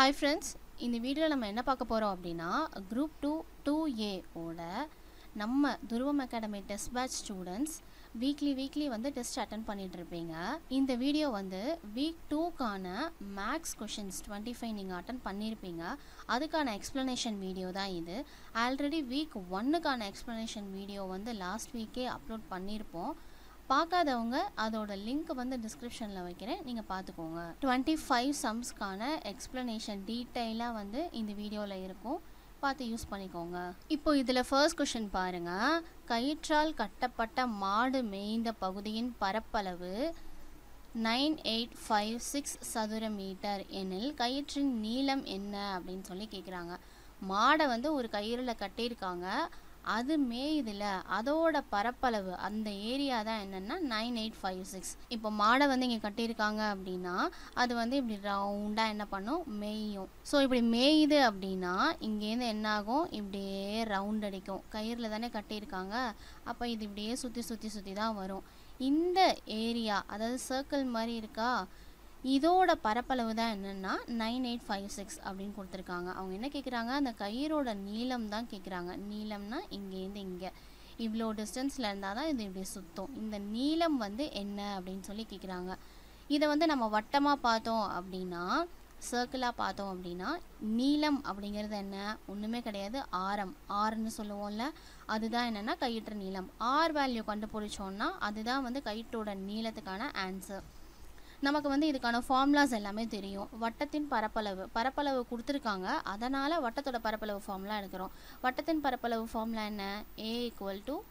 hi friends இந்த வீடியோவில் நம்ம என்ன பார்க்க போகிறோம் அப்படின்னா குரூப் டூ டூ ஏ ஓட நம்ம Dhruvam academy test batch students weekly weekly வந்து டெஸ்ட் அட்டன் பண்ணிட்டு இருப்பீங்க இந்த வீடியோ வந்து வீக் டூக்கான மேக்ஸ் கொஷின்ஸ் டுவெண்ட்டி ஃபைவ் நீங்கள் அட்டன் பண்ணியிருப்பீங்க அதுக்கான எக்ஸ்ப்ளனேஷன் வீடியோ தான் இது ஆல்ரெடி வீக் ஒன்னுக்கான எக்ஸ்ப்ளனேஷன் வீடியோ வந்து லாஸ்ட் வீக்கே அப்லோட் பண்ணியிருப்போம் பார்க்காதவங்க அதோட லிங்க் வந்து டிஸ்கிரிப்ஷனில் வைக்கிறேன் நீங்கள் பார்த்துக்கோங்க டுவெண்ட்டி ஃபைவ் சம்ஸ்க்கான எக்ஸ்ப்ளனேஷன் டீட்டெயிலாக வந்து இந்த வீடியோவில் இருக்கும் பார்த்து யூஸ் பண்ணிக்கோங்க இப்போ இதில் ஃபர்ஸ்ட் கொஷின் பாருங்கள் கயிற்றால் கட்டப்பட்ட மாடு மேய்ந்த பகுதியின் பரப்பளவு நைன் எயிட் ஃபைவ் சிக்ஸ் சதுர மீட்டர் எனில் கயிற்றின் நீளம் என்ன அப்படின்னு சொல்லி கேட்குறாங்க மாடை வந்து ஒரு கயிறில் கட்டியிருக்காங்க அது மேயுதுல அதோட பரப்பளவு அந்த ஏரியா தான் என்னென்னா நைன் எயிட் ஃபைவ் சிக்ஸ் இப்போ மாடை வந்து இங்கே கட்டியிருக்காங்க அப்படின்னா அது வந்து இப்படி ரவுண்டாக என்ன பண்ணும் மேயும் ஸோ இப்படி மேயுது அப்படின்னா இங்கேருந்து என்ன ஆகும் இப்படியே ரவுண்ட் அடிக்கும் கயிறில் தானே கட்டியிருக்காங்க அப்போ இது இப்படியே சுற்றி சுற்றி சுற்றி தான் வரும் இந்த ஏரியா அதாவது சர்க்கிள் மாதிரி இருக்கா இதோட பரப்பளவு தான் என்னென்னா நைன் எயிட் ஃபைவ் சிக்ஸ் அப்படின்னு கொடுத்துருக்காங்க அவங்க என்ன கேட்குறாங்க அந்த கயிறோட நீளம் தான் கேட்குறாங்க நீளம்னா இங்கேருந்து இங்கே இவ்வளோ டிஸ்டன்ஸில் இருந்தால் தான் இது இப்படி சுற்றும் இந்த நீளம் வந்து என்ன அப்படின்னு சொல்லி கேட்குறாங்க இதை வந்து நம்ம வட்டமாக பார்த்தோம் அப்படின்னா சர்க்கிளாக பார்த்தோம் அப்படின்னா நீளம் அப்படிங்கிறது என்ன ஒன்றுமே கிடையாது ஆரம் ஆறுன்னு சொல்லுவோம்ல அதுதான் என்னென்னா கயிற்று நீளம் ஆர் வேல்யூ கண்டுபிடிச்சோன்னா அதுதான் வந்து கயிற்றோட நீளத்துக்கான ஆன்சர் நமக்கு வந்து இதுக்கான ஃபார்முலாஸ் எல்லாமே தெரியும் வட்டத்தின் பரப்பளவு பரப்பளவு கொடுத்துருக்காங்க அதனால் வட்டத்தோட பரப்பளவு ஃபார்முலா எடுக்கிறோம் வட்டத்தின் பரப்பளவு ஃபார்முலா என்ன A equal to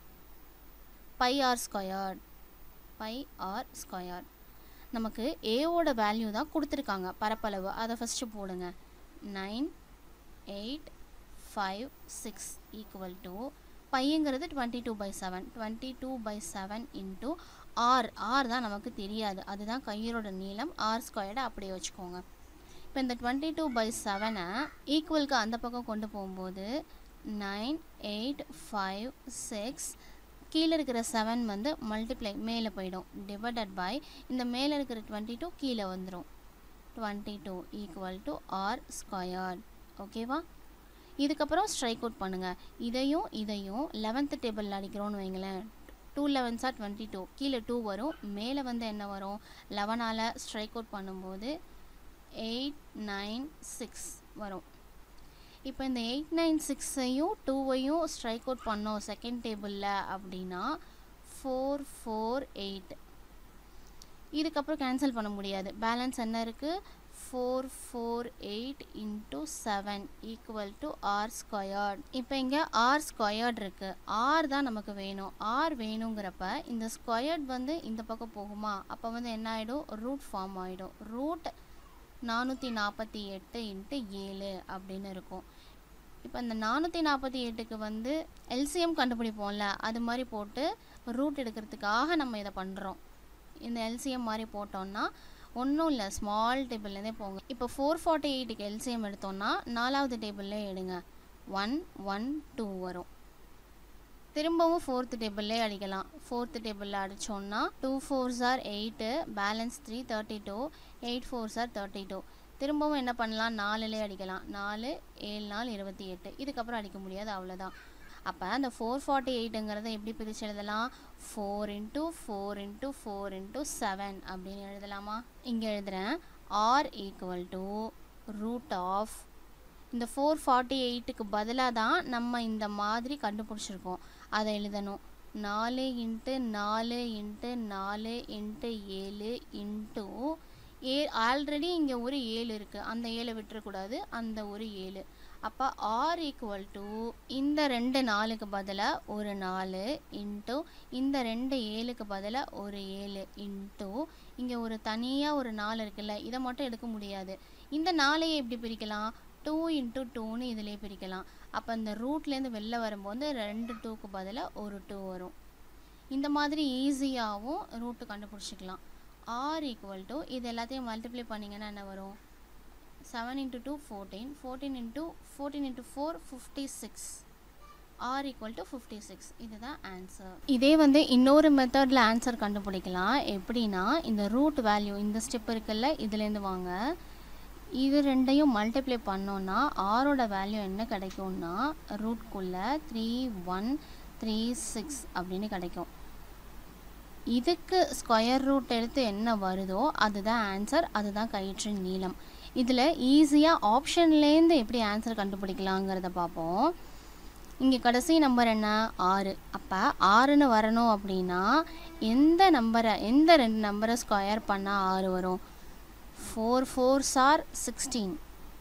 pi R squared pi R squared நமக்கு ஏவோட வேல்யூ தான் கொடுத்துருக்காங்க பரப்பளவு அதை ஃபஸ்ட்டு போடுங்க nine eight five six equal to பையங்கிறது twenty two by seven twenty two by seven into r r தான் நமக்கு தெரியாது அதுதான் கயிறோட நீளம் ஆர் ஸ்கொயர்டை அப்படியே வச்சுக்கோங்க இப்போ இந்த டுவெண்ட்டி டூ பை செவனை ஈக்குவலுக்கு அந்த பக்கம் கொண்டு போகும்போது நைன் எயிட் ஃபைவ் சிக்ஸ் கீழே இருக்கிற செவன் வந்து மல்டிப்ளை மேலே போயிடும் டிவைடட் பை இந்த மேலே இருக்கிற டுவெண்ட்டி டூ கீழே வந்துடும் twenty two equal to r squared ஓகேவா இதுக்கப்புறம் ஸ்ட்ரைக் அவுட் பண்ணுங்கள் இதையும் இதையும் லெவன்த்து டேபிளில் அடிக்கிறோன்னு வைங்களேன் டூ லெவன்ஸாக டுவெண்ட்டி டூ கீழே டூ வரும் மேலே வந்து என்ன வரும் லெவனால் ஸ்ட்ரைக் அவுட் பண்ணும்போது எயிட் நைன் சிக்ஸ் வரும் இப்போ இந்த எயிட் நைன் சிக்ஸையும் டூவையும் ஸ்ட்ரைக் அவுட் பண்ணோம் செகண்ட் டேபிளில் அப்படின்னா ஃபோர் ஃபோர் எயிட் இதுக்கப்புறம் கேன்சல் பண்ண முடியாது பேலன்ஸ் என்ன இருக்குது four four eight into seven equal to r squared இப்போ இங்கே ஆர் ஸ்கொயர்ட் இருக்குது ஆர் தான் நமக்கு வேணும் ஆர் வேணுங்கிறப்ப இந்த ஸ்கொயர்ட் வந்து இந்த பக்கம் போகுமா அப்போ வந்து என்ன ஆகிடும் ரூட் ஃபார்ம் ஆகிடும் ரூட் நானூற்றி நாற்பத்தி எட்டு இன்ட்டு ஏழு அப்படின்னு இருக்கும் இப்போ இந்த நானூற்றி நாற்பத்தி எட்டுக்கு வந்து எல்சிஎம் கண்டுபிடிப்போம்ல அது மாதிரி போட்டு ரூட் எடுக்கிறதுக்காக நம்ம இதை பண்ணுறோம் இந்த எல்சிஎம் மாதிரி போட்டோம்னா ஒன்றும் இல்லை ஸ்மால் டேபிள்லேருந்தே போங்க இப்போ ஃபோர் ஃபார்ட்டி எயிட்டுக்கு எல்சிஎம் எடுத்தோம்னா நாலாவது டேபிள்லே எடுங்க ஒன் ஒன் டூ வரும் திரும்பவும் ஃபோர்த்து டேபிள்லே அடிக்கலாம் ஃபோர்த்து டேபிளில் அடித்தோம்னா two fours are eight balance three thirty two eight fours are thirty two திரும்பவும் என்ன பண்ணலாம் நாலுலே அடிக்கலாம் நாலு ஏழு நாள் இருபத்தி எட்டு இதுக்கப்புறம் அடிக்க முடியாது அவ்வளோதான் அப்போ அந்த ஃபோர் ஃபார்ட்டி எயிட்டுங்கிறத எப்படி பிரித்து எழுதலாம் four into four into four into seven அப்படின்னு எழுதலாமா இங்கே எழுதுகிறேன் r equal to root of இந்த ஃபோர் ஃபார்ட்டி எயிட்டுக்கு பதிலாக தான் நம்ம இந்த மாதிரி கண்டுபிடிச்சிருக்கோம் அதை எழுதணும் நாலு இன்ட்டு நாலு இன்ட்டு நாலு இன்ட்டு ஏழு இன்ட்டு ஏ ஆல்ரெடி இங்கே ஒரு ஏழு இருக்குது அந்த ஏழை விட்டுறக்கூடாது அந்த ஒரு ஏழு அப்போ ஆர் ஈக்குவல் டு இந்த ரெண்டு நாலுக்கு பதிலாக ஒரு நாலு இன்ட்டு இந்த ரெண்டு ஏழுக்கு பதிலாக ஒரு ஏழு இன்ட்டு இங்கே ஒரு தனியாக ஒரு நாலு இருக்குல்ல இதை மட்டும் எடுக்க முடியாது இந்த நாளையை எப்படி பிரிக்கலாம் டூ இன்ட்டு டூன்னு இதிலே பிரிக்கலாம் அப்போ இந்த ரூட்லேருந்து வெளில வரும்போது ரெண்டு டூக்கு பதிலாக ஒரு டூ வரும் இந்த மாதிரி ஈஸியாகவும் ரூட்டு கண்டுபிடிச்சிக்கலாம் ஆர் ஈக்குவல் டு இது எல்லாத்தையும் மல்டிப்ளை பண்ணிங்கன்னா என்ன வரும் seven into two fourteen fourteen into fourteen into four fifty six r equal to fifty six இதுதான் ஆன்சர் இதே வந்து இன்னொரு மெத்தடில் ஆன்சர் கண்டுபிடிக்கலாம் எப்படின்னா இந்த ரூட் வேல்யூ இந்த ஸ்டெப் இருக்குல்ல இதுலேருந்து வாங்க இது ரெண்டையும் மல்டிப்ளை பண்ணோன்னா ஆரோட வேல்யூ என்ன கிடைக்கும்னா ரூட்குள்ளே த்ரீ ஒன் த்ரீ சிக்ஸ் அப்படின்னு கிடைக்கும் இதுக்கு ஸ்கொயர் ரூட் எடுத்து என்ன வருதோ அதுதான் ஆன்சர் அதுதான் கயிற்றின் நீளம் இதில் ஈஸியாக ஆப்ஷன்லேருந்து எப்படி ஆன்சர் கண்டுபிடிக்கலாங்கிறத பார்ப்போம் இங்கே கடைசி நம்பர் என்ன ஆறு அப்போ ஆறுன்னு வரணும் அப்படின்னா எந்த நம்பரை எந்த ரெண்டு நம்பரை ஸ்கொயர் பண்ணால் ஆறு வரும் ஃபோர் ஃபோர் சார் சிக்ஸ்டீன்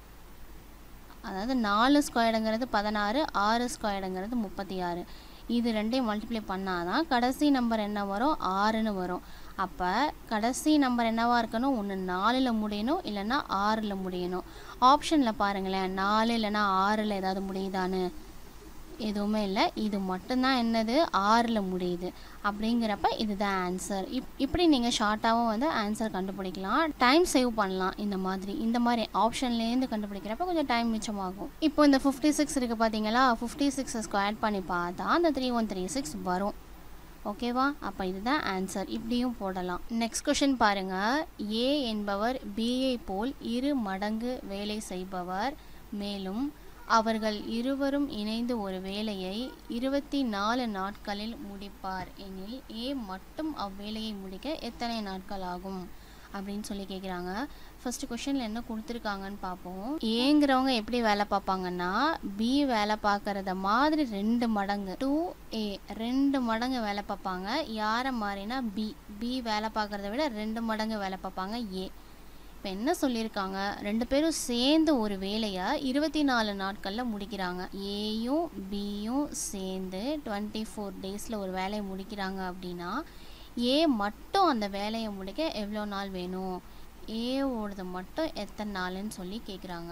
அதாவது நாலு ஸ்கொயர்டுங்கிறது பதினாறு ஆறு ஸ்கொயர்டுங்கிறது முப்பத்தி ஆறு இது ரெண்டையும் மல்டிப்ளை பண்ணால் தான் கடைசி நம்பர் என்ன வரும் ஆறுன்னு வரும் அப்போ கடைசி நம்பர் என்னவாக இருக்கணும் ஒன்று நாலில் முடியணும் இல்லைன்னா ஆறில் முடியணும் ஆப்ஷனில் பாருங்களேன் நாலு இல்லைன்னா ஆறில் ஏதாவது முடியுதான்னு எதுவுமே இல்லை இது மட்டும்தான் என்னது ஆறில் முடியுது அப்படிங்கிறப்ப இதுதான் ஆன்சர் இப் இப்படி நீங்கள் ஷார்ட்டாகவும் வந்து ஆன்சர் கண்டுபிடிக்கலாம் டைம் சேவ் பண்ணலாம் இந்த மாதிரி இந்த மாதிரி ஆப்ஷன்லேருந்து கண்டுபிடிக்கிறப்ப கொஞ்சம் டைம் மிச்சமாகும் இப்போ இந்த ஃபிஃப்டி சிக்ஸ் இருக்குது பார்த்தீங்களா ஃபிஃப்டி சிக்ஸை ஸ்கொயர் பண்ணி பார்த்தா அந்த த்ரீ ஒன் த்ரீ சிக்ஸ் வரும் ஓகேவா அப்போ இதுதான் ஆன்சர் இப்படியும் போடலாம் நெக்ஸ்ட் கொஷின் பாருங்கள் ஏ என்பவர் பிஐ போல் இரு மடங்கு வேலை செய்பவர் மேலும் அவர்கள் இருவரும் இணைந்து ஒரு வேலையை இருபத்தி நாலு நாட்களில் முடிப்பார் எனில் ஏ மட்டும் அவ்வேலையை முடிக்க எத்தனை நாட்கள் ஆகும் அப்படின்னு சொல்லி கேட்குறாங்க ஃபர்ஸ்ட் கொஷனில் என்ன கொடுத்துருக்காங்கன்னு பார்ப்போம் ஏங்கிறவங்க எப்படி வேலை பார்ப்பாங்கன்னா பி வேலை பார்க்குறத மாதிரி ரெண்டு மடங்கு டூ ஏ ரெண்டு மடங்கு வேலை பார்ப்பாங்க யாரை மாதிரினா பி பி வேலை பார்க்குறத விட ரெண்டு மடங்கு வேலை பார்ப்பாங்க ஏ இப்போ என்ன சொல்லியிருக்காங்க ரெண்டு பேரும் சேர்ந்து ஒரு வேலையை இருபத்தி நாலு நாட்களில் முடிக்கிறாங்க ஏயும் பியும் சேர்ந்து டுவெண்ட்டி ஃபோர் டேஸில் ஒரு வேலையை முடிக்கிறாங்க அப்படின்னா ஏ மட்டும் அந்த வேலையை முடிக்க எவ்வளோ நாள் வேணும் ஏவோடது மட்டும் எத்தனை நாளுன்னு சொல்லி கேட்குறாங்க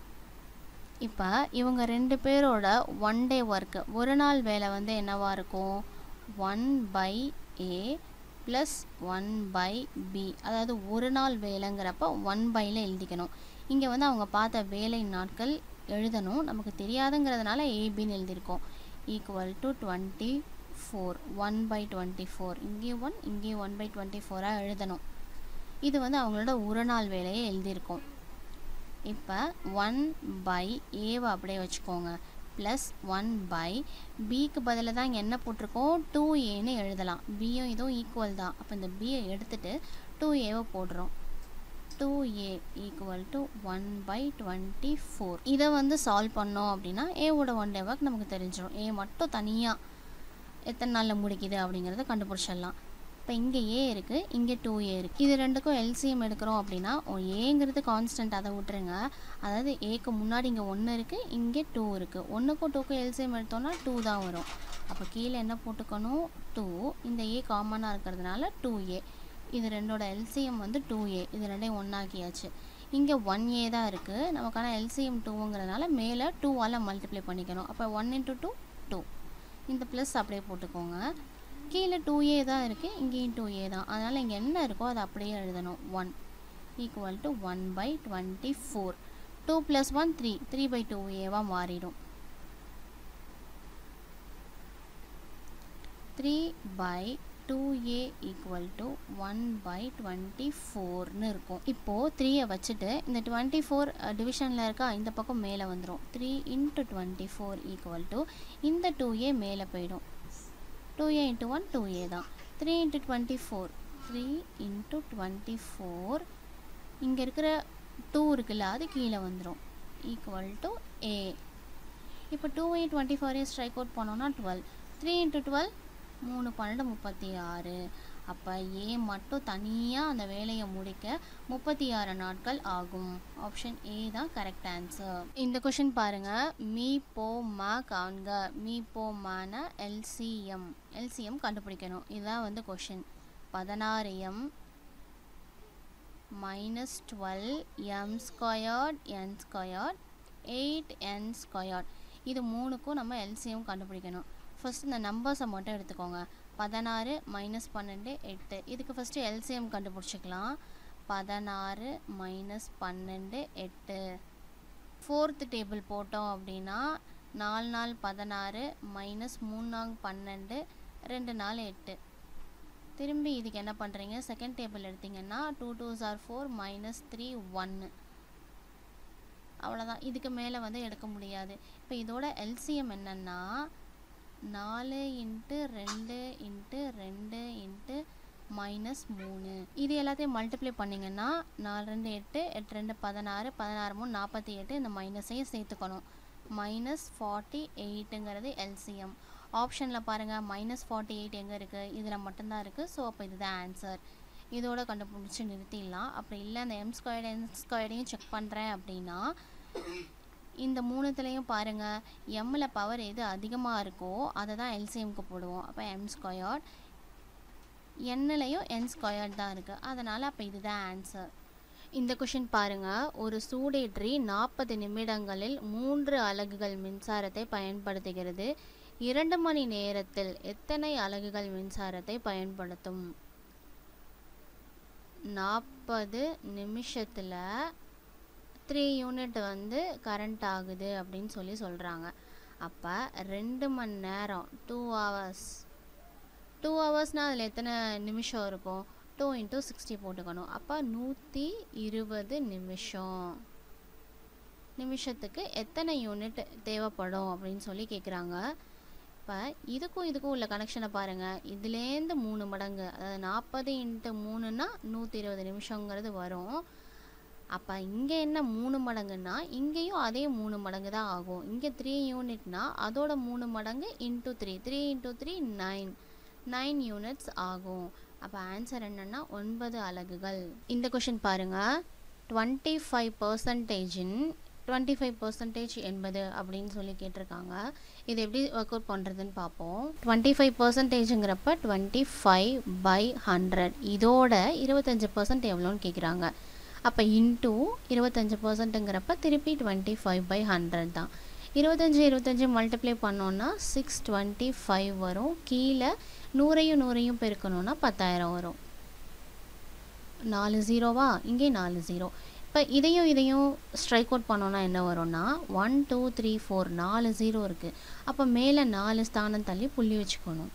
இப்போ இவங்க ரெண்டு பேரோட ஒன் டே ஒர்க்கு ஒரு நாள் வேலை வந்து என்னவாக இருக்கும் one by A plus one by B அதாவது ஒரு நாள் வேலைங்கிறப்ப ஒன் பையில் எழுதிக்கணும் இங்கே வந்து அவங்க பார்த்த வேலை நாட்கள் எழுதணும் நமக்கு தெரியாதுங்கிறதுனால ஏபின்னு எழுதியிருக்கோம் equal to twenty four one by twenty four இங்கேயும் ஒன் இங்கேயும் ஒன் பை டுவெண்ட்டி ஃபோராக எழுதணும் இது வந்து அவங்களோட ஒரு நாள் வேலையை எழுதியிருக்கோம் இப்போ ஒன் பை ஏவை அப்படியே வச்சுக்கோங்க ப்ளஸ் ஒன் பை பிக்கு பதிலாக தான் இங்கே என்ன போட்டிருக்கோம் டூ ஏன்னு எழுதலாம் பியும் இதுவும் ஈக்குவல் தான் அப்போ இந்த பியை எடுத்துகிட்டு டூ ஏவை போடுறோம் two A equal to one by twenty four இதை வந்து சால்வ் பண்ணோம் அப்படின்னா ஏவோட ஒன் டே ஒர்க் நமக்கு தெரிஞ்சிடும் ஏ மட்டும் தனியாக எத்தனை நாளில் முடிக்குது அப்படிங்கிறத கண்டுபிடிச்சிடலாம் இப்போ இங்கே ஏ இருக்குது இங்கே டூ ஏ இருக்குது இது ரெண்டுக்கும் எல்சிஎம் எடுக்கிறோம் அப்படின்னா ஏங்கிறது கான்ஸ்டன்ட் அதை விட்டுருங்க அதாவது ஏக்கு முன்னாடி இங்கே ஒன்று இருக்குது இங்கே டூ இருக்குது ஒன்றுக்கும் டூக்கும் எல்சிஎம் எடுத்தோம்னா டூ தான் வரும் அப்போ கீழே என்ன போட்டுக்கணும் டூ இந்த ஏ காமனாக இருக்கிறதுனால டூ ஏ இது ரெண்டோட எல்சிஎம் வந்து டூ ஏ இது ரெண்டையும் ஒன்றாக்கியாச்சு இங்கே ஒன் ஏ தான் இருக்குது நமக்கான எல்சிஎம் டூங்கிறதுனால மேலே டூவால் மல்டிப்ளை பண்ணிக்கணும் அப்போ ஒன் இன்ட்டு டூ டூ இந்த ப்ளஸ் அப்படியே போட்டுக்கோங்க கீழே டூ ஏ தான் இருக்குது இங்கேயும் டூ ஏ தான் அதனால் இங்கே என்ன இருக்கோ அதை அப்படியே எழுதணும் one equal to one by twenty four two plus one three three by two ஏவாக மாறிடும் three by two A equal to one by twenty ஃபோர்னு இருக்கும் இப்போது த்ரீயை வச்சுட்டு இந்த டுவெண்ட்டி ஃபோர் டிவிஷனில் இருக்கா இந்த பக்கம் மேலே வந்துடும் three into twenty four equal to இந்த டூ ஏ மேலே போயிடும் two A into one two A தான் three into twenty four three into twenty four இங்கே இருக்கிற டூ இருக்குல்ல அது கீழே வந்துடும் ஈக்குவல் டு ஏ இப்போ two A twenty four A strike out பண்ணோன்னா டுவெல் த்ரீ இன்ட்டு டுவெல் மூணு பன்னெண்டு முப்பத்தி ஆறு அப்போ ஏ மட்டும் தனியாக அந்த வேலையை முடிக்க முப்பத்தி ஆறு நாட்கள் ஆகும் ஆப்ஷன் ஏ தான் கரெக்ட் ஆன்சர் இந்த கொஷின் பாருங்க மீ போ மா காண்க மீ போ மான எல்சிஎம் எல்சிஎம் கண்டுபிடிக்கணும் இதுதான் வந்து கொஷின் பதினாறு M minus twelve M squared N squared eight N squared இது மூணுக்கும் நம்ம எல்சிஎம் கண்டுபிடிக்கணும் ஃபஸ்ட் இந்த நம்பர்ஸை மட்டும் எடுத்துக்கோங்க பதினாறு மைனஸ் பன்னெண்டு எட்டு இதுக்கு ஃபஸ்ட்டு எல்சிஎம் கண்டுபிடிச்சிக்கலாம் பதினாறு மைனஸ் பன்னெண்டு எட்டு ஃபோர்த்து டேபிள் போட்டோம் அப்படின்னா நாலு நாள் பதினாறு மைனஸ் மூணு நாள் பன்னெண்டு ரெண்டு நாள் எட்டு திரும்பி இதுக்கு என்ன பண்ணுறீங்க செகண்ட் டேபிள் எடுத்தீங்கன்னா two two are four minus three ஒன்று அவ்வளோதான் இதுக்கு மேலே வந்து எடுக்க முடியாது இப்போ இதோட எல்சிஎம் என்னென்னா நாலு இன்ட்டு ரெண்டு இன்ட்டு ரெண்டு இன்ட்டு மைனஸ் மூணு இது எல்லாத்தையும் மல்டிப்ளை பண்ணிங்கன்னா நாலு ரெண்டு எட்டு எட்டு ரெண்டு பதினாறு பதினாறு மூணு நாற்பத்தி எட்டு இந்த மைனஸையும் சேர்த்துக்கணும் மைனஸ் ஃபார்ட்டி எயிட்டுங்கிறது எல்சிஎம் ஆப்ஷனில் பாருங்கள் மைனஸ் ஃபார்ட்டி எயிட் எங்கே இருக்குது இதில் மட்டும்தான் இருக்குது ஸோ அப்போ இதுதான் ஆன்சர் இதோட கண்டுபிடிச்சி நிறுத்திடலாம் அப்படி இல்லை அந்த எம் ஸ்கொயர்டு என் ஸ்கொயர்டையும் செக் பண்ணுறேன் அப்படின்னா இந்த மூணுத்துலேயும் பாருங்கள் எம்மில் பவர் எது அதிகமாக இருக்கோ அதை தான் எல்சிஎம்க்கு போடுவோம் அப்போ எம் ஸ்கொயர்ட் எண்ணிலையும் என் ஸ்கொயர்ட் தான் இருக்குது அதனால் அப்போ இதுதான் ஆன்சர் இந்த கொஷின் பாருங்கள் ஒரு சூடேற்றி நாற்பது நிமிடங்களில் மூன்று அலகுகள் மின்சாரத்தை பயன்படுத்துகிறது இரண்டு மணி நேரத்தில் எத்தனை அலகுகள் மின்சாரத்தை பயன்படுத்தும் நாற்பது நிமிஷத்தில் த்ரீ யூனிட் வந்து கரண்ட் ஆகுது அப்படின்னு சொல்லி சொல்கிறாங்க அப்போ ரெண்டு மணி நேரம் டூ ஹவர்ஸ் டூ ஹவர்ஸ்னால் அதில் எத்தனை நிமிஷம் இருக்கும் டூ இன்ட்டு சிக்ஸ்டி போட்டுக்கணும் அப்போ நூற்றி இருபது நிமிஷம் நிமிஷத்துக்கு எத்தனை யூனிட் தேவைப்படும் அப்படின்னு சொல்லி கேட்குறாங்க இப்போ இதுக்கும் இதுக்கும் உள்ள கனெக்ஷனை பாருங்கள் இதுலேருந்து மூணு மடங்கு அதாவது நாற்பது இன்ட்டு மூணுன்னா நூற்றி இருபது நிமிஷங்கிறது வரும் அப்போ இங்கே என்ன மூணு மடங்குன்னா இங்கேயும் அதே மூணு மடங்கு தான் ஆகும் இங்கே த்ரீ யூனிட்னா அதோட மூணு மடங்கு into three three into three nine nine units ஆகும் அப்போ ஆன்சர் என்னென்னா ஒன்பது அலகுகள் இந்த கொஷின் பாருங்கள் டுவெண்ட்டி ஃபைவ் பர்சன்டேஜின் டுவெண்ட்டி ஃபைவ் பர்சன்டேஜ் என்பது அப்படின்னு சொல்லி கேட்டிருக்காங்க இது எப்படி ஒர்க் அவுட் பண்ணுறதுன்னு பார்ப்போம் டுவெண்ட்டி ஃபைவ் பர்சன்டேஜுங்கிறப்ப டுவெண்ட்டி ஃபைவ் பை ஹண்ட்ரட் இதோட இருபத்தஞ்சி பர்சன்ட் எவ்வளோன்னு கேட்குறாங்க அப்போ இன்டூ இருபத்தஞ்சி பர்சன்ட்டுங்கிறப்ப திருப்பி டுவெண்ட்டி ஃபைவ் பை ஹண்ட்ரட் தான் இருபத்தஞ்சி இருபத்தஞ்சி மல்டிப்ளை பண்ணோன்னா சிக்ஸ் டுவெண்ட்டி ஃபைவ் வரும் கீழே நூறையும் நூறையும் பெருக்கணுன்னா பத்தாயிரம் வரும் நாலு ஜீரோவா இங்கே நாலு ஜீரோ இப்போ இதையும் இதையும் ஸ்ட்ரைக் அவுட் பண்ணோன்னா என்ன வரும்னா ஒன் டூ த்ரீ ஃபோர் நாலு ஜீரோ இருக்குது அப்போ மேலே நாலு ஸ்தானம் தள்ளி புள்ளி வச்சுக்கணும்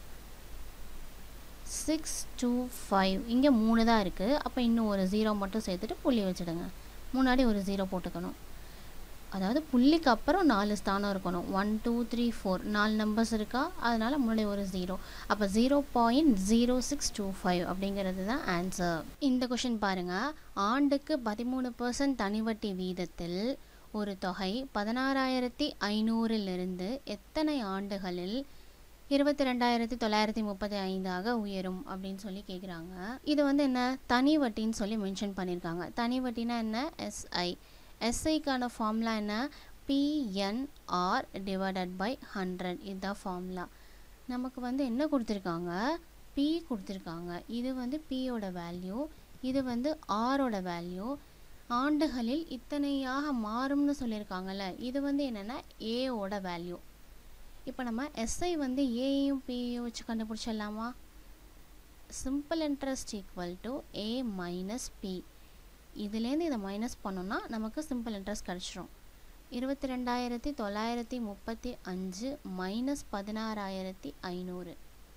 சிக்ஸ் டூ ஃபைவ் இங்கே மூணு தான் இருக்குது அப்போ இன்னும் ஒரு ஜீரோ மட்டும் சேர்த்துட்டு புள்ளி வச்சுடுங்க முன்னாடி ஒரு ஜீரோ போட்டுக்கணும் அதாவது புள்ளிக்கு அப்புறம் நாலு ஸ்தானம் இருக்கணும் ஒன் டூ த்ரீ ஃபோர் நாலு நம்பர்ஸ் இருக்கா அதனால் முன்னாடி ஒரு ஜீரோ அப்போ zero point zero six two five அப்படிங்கிறது தான் ஆன்சர் இந்த கொஷின் பாருங்கள் ஆண்டுக்கு பதிமூணு பர்சன்ட் தனிவட்டி வீதத்தில் ஒரு தொகை பதினாறாயிரத்தி ஐநூறிலிருந்து எத்தனை ஆண்டுகளில் இருபத்தி ரெண்டாயிரத்தி தொள்ளாயிரத்தி முப்பத்தி ஐந்தாக உயரும் அப்படின்னு சொல்லி கேட்குறாங்க இது வந்து என்ன தனி வட்டின்னு சொல்லி மென்ஷன் பண்ணியிருக்காங்க தனி வட்டினா என்ன எஸ்ஐ எஸ்ஐக்கான ஃபார்முலா என்ன பிஎன்ஆர் டிவைடட் பை ஹண்ட்ரட் இதுதான் ஃபார்முலா நமக்கு வந்து என்ன கொடுத்துருக்காங்க பி கொடுத்துருக்காங்க இது வந்து பியோட வேல்யூ இது வந்து ஆரோட வேல்யூ ஆண்டுகளில் இத்தனையாக மாறும்னு சொல்லியிருக்காங்கல்ல இது வந்து என்னென்னா ஏவோட வேல்யூ இப்போ நம்ம எஸ்ஐ வந்து ஏயும் பியையும் வச்சு கண்டுபிடிச்சிடலாமா simple interest equal to A minus B இதுலேருந்து இதை மைனஸ் பண்ணோன்னா நமக்கு சிம்பிள் இன்ட்ரெஸ்ட் கிடச்சிரும் இருபத்தி ரெண்டாயிரத்தி தொள்ளாயிரத்தி முப்பத்தி அஞ்சு மைனஸ் பதினாறாயிரத்தி ஐநூறு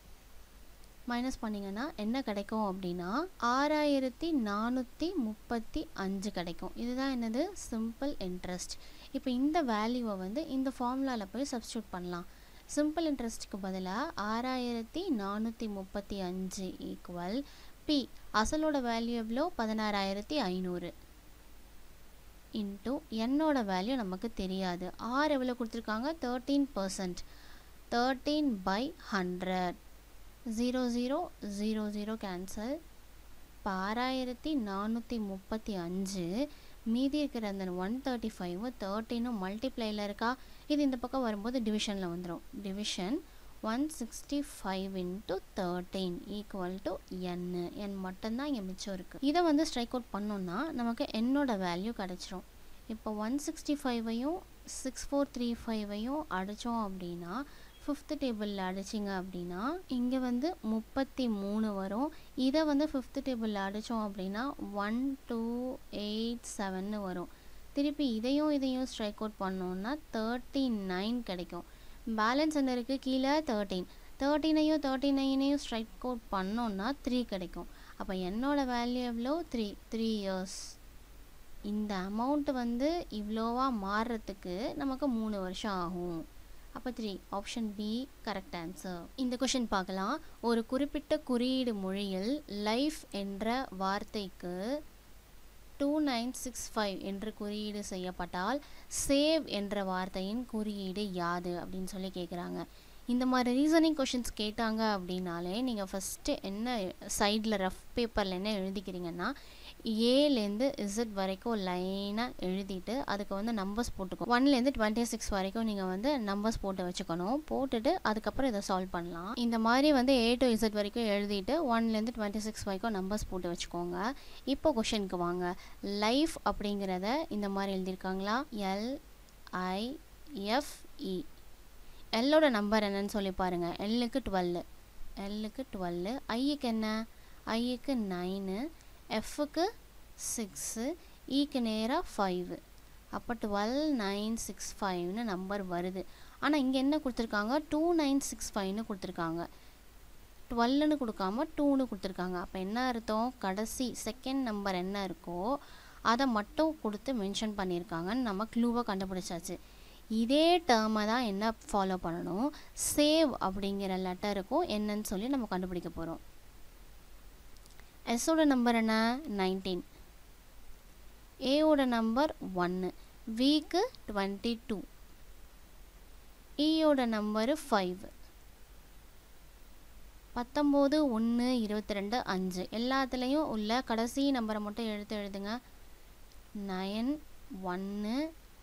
மைனஸ் பண்ணிங்கன்னா என்ன கிடைக்கும் அப்படின்னா ஆறாயிரத்தி நானூற்றி முப்பத்தி அஞ்சு கிடைக்கும் இதுதான் என்னது சிம்பிள் இன்ட்ரெஸ்ட் இப்போ இந்த வேல்யூவை வந்து இந்த ஃபார்முலாவில் போய் சப்ஸ்டியூட் பண்ணலாம் சிம்பிள் இன்ட்ரெஸ்ட்டுக்கு பதிலாக ஆறாயிரத்தி நானூற்றி முப்பத்தி அஞ்சு ஈக்குவல் பி அசலோட வேல்யூ எவ்வளோ பதினாறாயிரத்தி ஐநூறு இன்ட்டு என்னோட வேல்யூ நமக்கு தெரியாது ஆர் எவ்வளோ கொடுத்துருக்காங்க thirteen percent thirteen by hundred zero zero zero zero cancel இப்போ ஆறாயிரத்தி நானூற்றி முப்பத்தி அஞ்சு மீதி இருக்கிற அந்த ஒன் தேர்ட்டி ஃபைவ் தேர்ட்டினும் மல்டிப்ளையில் இருக்கா இது இந்த பக்கம் வரும்போது டிவிஷனில் வந்துடும் division one sixty five into thirteen equal to N N மட்டும்தான் இங்கே மிச்சம் இருக்குது இதை வந்து ஸ்ட்ரைக் அவுட் பண்ணோன்னா நமக்கு என்னோட வேல்யூ கிடச்சிரும் இப்போ ஒன் சிக்ஸ்டி ஃபைவையும் சிக்ஸ் ஃபோர் த்ரீ ஃபைவையும் அடித்தோம் அப்படின்னா ஃபிஃப்த்து டேபிளில் அடிச்சிங்க அப்படின்னா இங்கே வந்து முப்பத்தி மூணு வரும் இதை வந்து ஃபிஃப்த்து டேபிளில் அடித்தோம் அப்படின்னா ஒன் டூ எயிட் செவன்னு வரும் திருப்பி இதையும் இதையும் ஸ்ட்ரைக் அவுட் பண்ணோன்னா தேர்ட்டி நைன் கிடைக்கும் பேலன்ஸ் என்ன இருக்குது கீழே தேர்ட்டீன் தேர்ட்டீனையும் தேர்ட்டி நைனையும் ஸ்ட்ரைக் அவுட் பண்ணோன்னா த்ரீ கிடைக்கும் அப்போ என்னோட வேல்யூ எவ்வளோ த்ரீ த்ரீ இயர்ஸ் இந்த அமௌண்ட் வந்து இவ்வளோவா மாறுறதுக்கு நமக்கு மூணு வருஷம் ஆகும் அப்போ three option B correct answer இந்த கொஷின் பார்க்கலாம் ஒரு குறிப்பிட்ட குறியீடு மொழியில் லைஃப் என்ற வார்த்தைக்கு டூ நைன் சிக்ஸ் ஃபைவ் என்று குறியீடு செய்யப்பட்டால் சேவ் என்ற வார்த்தையின் குறியீடு யாது அப்படின்னு சொல்லி கேட்குறாங்க இந்த மாதிரி ரீசனிங் கொஷின்ஸ் கேட்டாங்க அப்படின்னாலே நீங்கள் ஃபஸ்ட்டு என்ன சைடில் ரஃப் பேப்பரில் என்ன எழுதிக்கிறீங்கன்னா ஏலேருந்து இசட் வரைக்கும் லைனாக எழுதிட்டு அதுக்கு வந்து நம்பர்ஸ் போட்டுக்கோ ஒன்லேருந்து டுவெண்ட்டி சிக்ஸ் வரைக்கும் நீங்கள் வந்து நம்பர்ஸ் போட்டு வச்சுக்கணும் போட்டுட்டு அதுக்கப்புறம் இதை சால்வ் பண்ணலாம் இந்த மாதிரி வந்து ஏ டு இசட் வரைக்கும் எழுதிட்டு ஒன்லேருந்து டுவெண்ட்டி சிக்ஸ் வரைக்கும் நம்பர்ஸ் போட்டு வச்சுக்கோங்க இப்போ கொஷனுக்கு வாங்க லைஃப் அப்படிங்கிறத இந்த மாதிரி எழுதியிருக்காங்களா எல் ஐ எஃப்இ எல்லோட நம்பர் என்னன்னு சொல்லி பாருங்கள் எல்லுக்கு டுவெல்லு எல்லுக்கு டுவெல்லு ஐக்கு என்ன ஐக்கு நைனு எஃப்க்கு சிக்ஸு ஈக்கு நேராக ஃபைவு அப்போ டுவெல் நைன் சிக்ஸ் ஃபைவ்னு நம்பர் வருது ஆனால் இங்கே என்ன கொடுத்துருக்காங்க டூ நைன் சிக்ஸ் ஃபைவ்னு கொடுத்துருக்காங்க டுவெல்லுன்னு கொடுக்காம டூன்னு கொடுத்துருக்காங்க அப்போ என்ன அர்த்தம் கடைசி செகண்ட் நம்பர் என்ன இருக்கோ அதை மட்டும் கொடுத்து மென்ஷன் பண்ணியிருக்காங்கன்னு நம்ம க்ளூவாக கண்டுபிடிச்சாச்சு இதே டேர்மை தான் என்ன ஃபாலோ பண்ணணும் சேவ் அப்படிங்கிற லெட்டருக்கும் என்னன்னு சொல்லி நம்ம கண்டுபிடிக்க போகிறோம் எஸ்ஸோட நம்பர் என்ன நைன்டீன் ஏவோட நம்பர் ஒன்று விக்கு டுவெண்ட்டி டூ இயோட நம்பரு ஃபைவ் பத்தொம்போது ஒன்று இருபத்தி ரெண்டு அஞ்சு எல்லாத்துலேயும் உள்ள கடைசி நம்பரை மட்டும் எடுத்து எழுதுங்க நயன் ஒன்று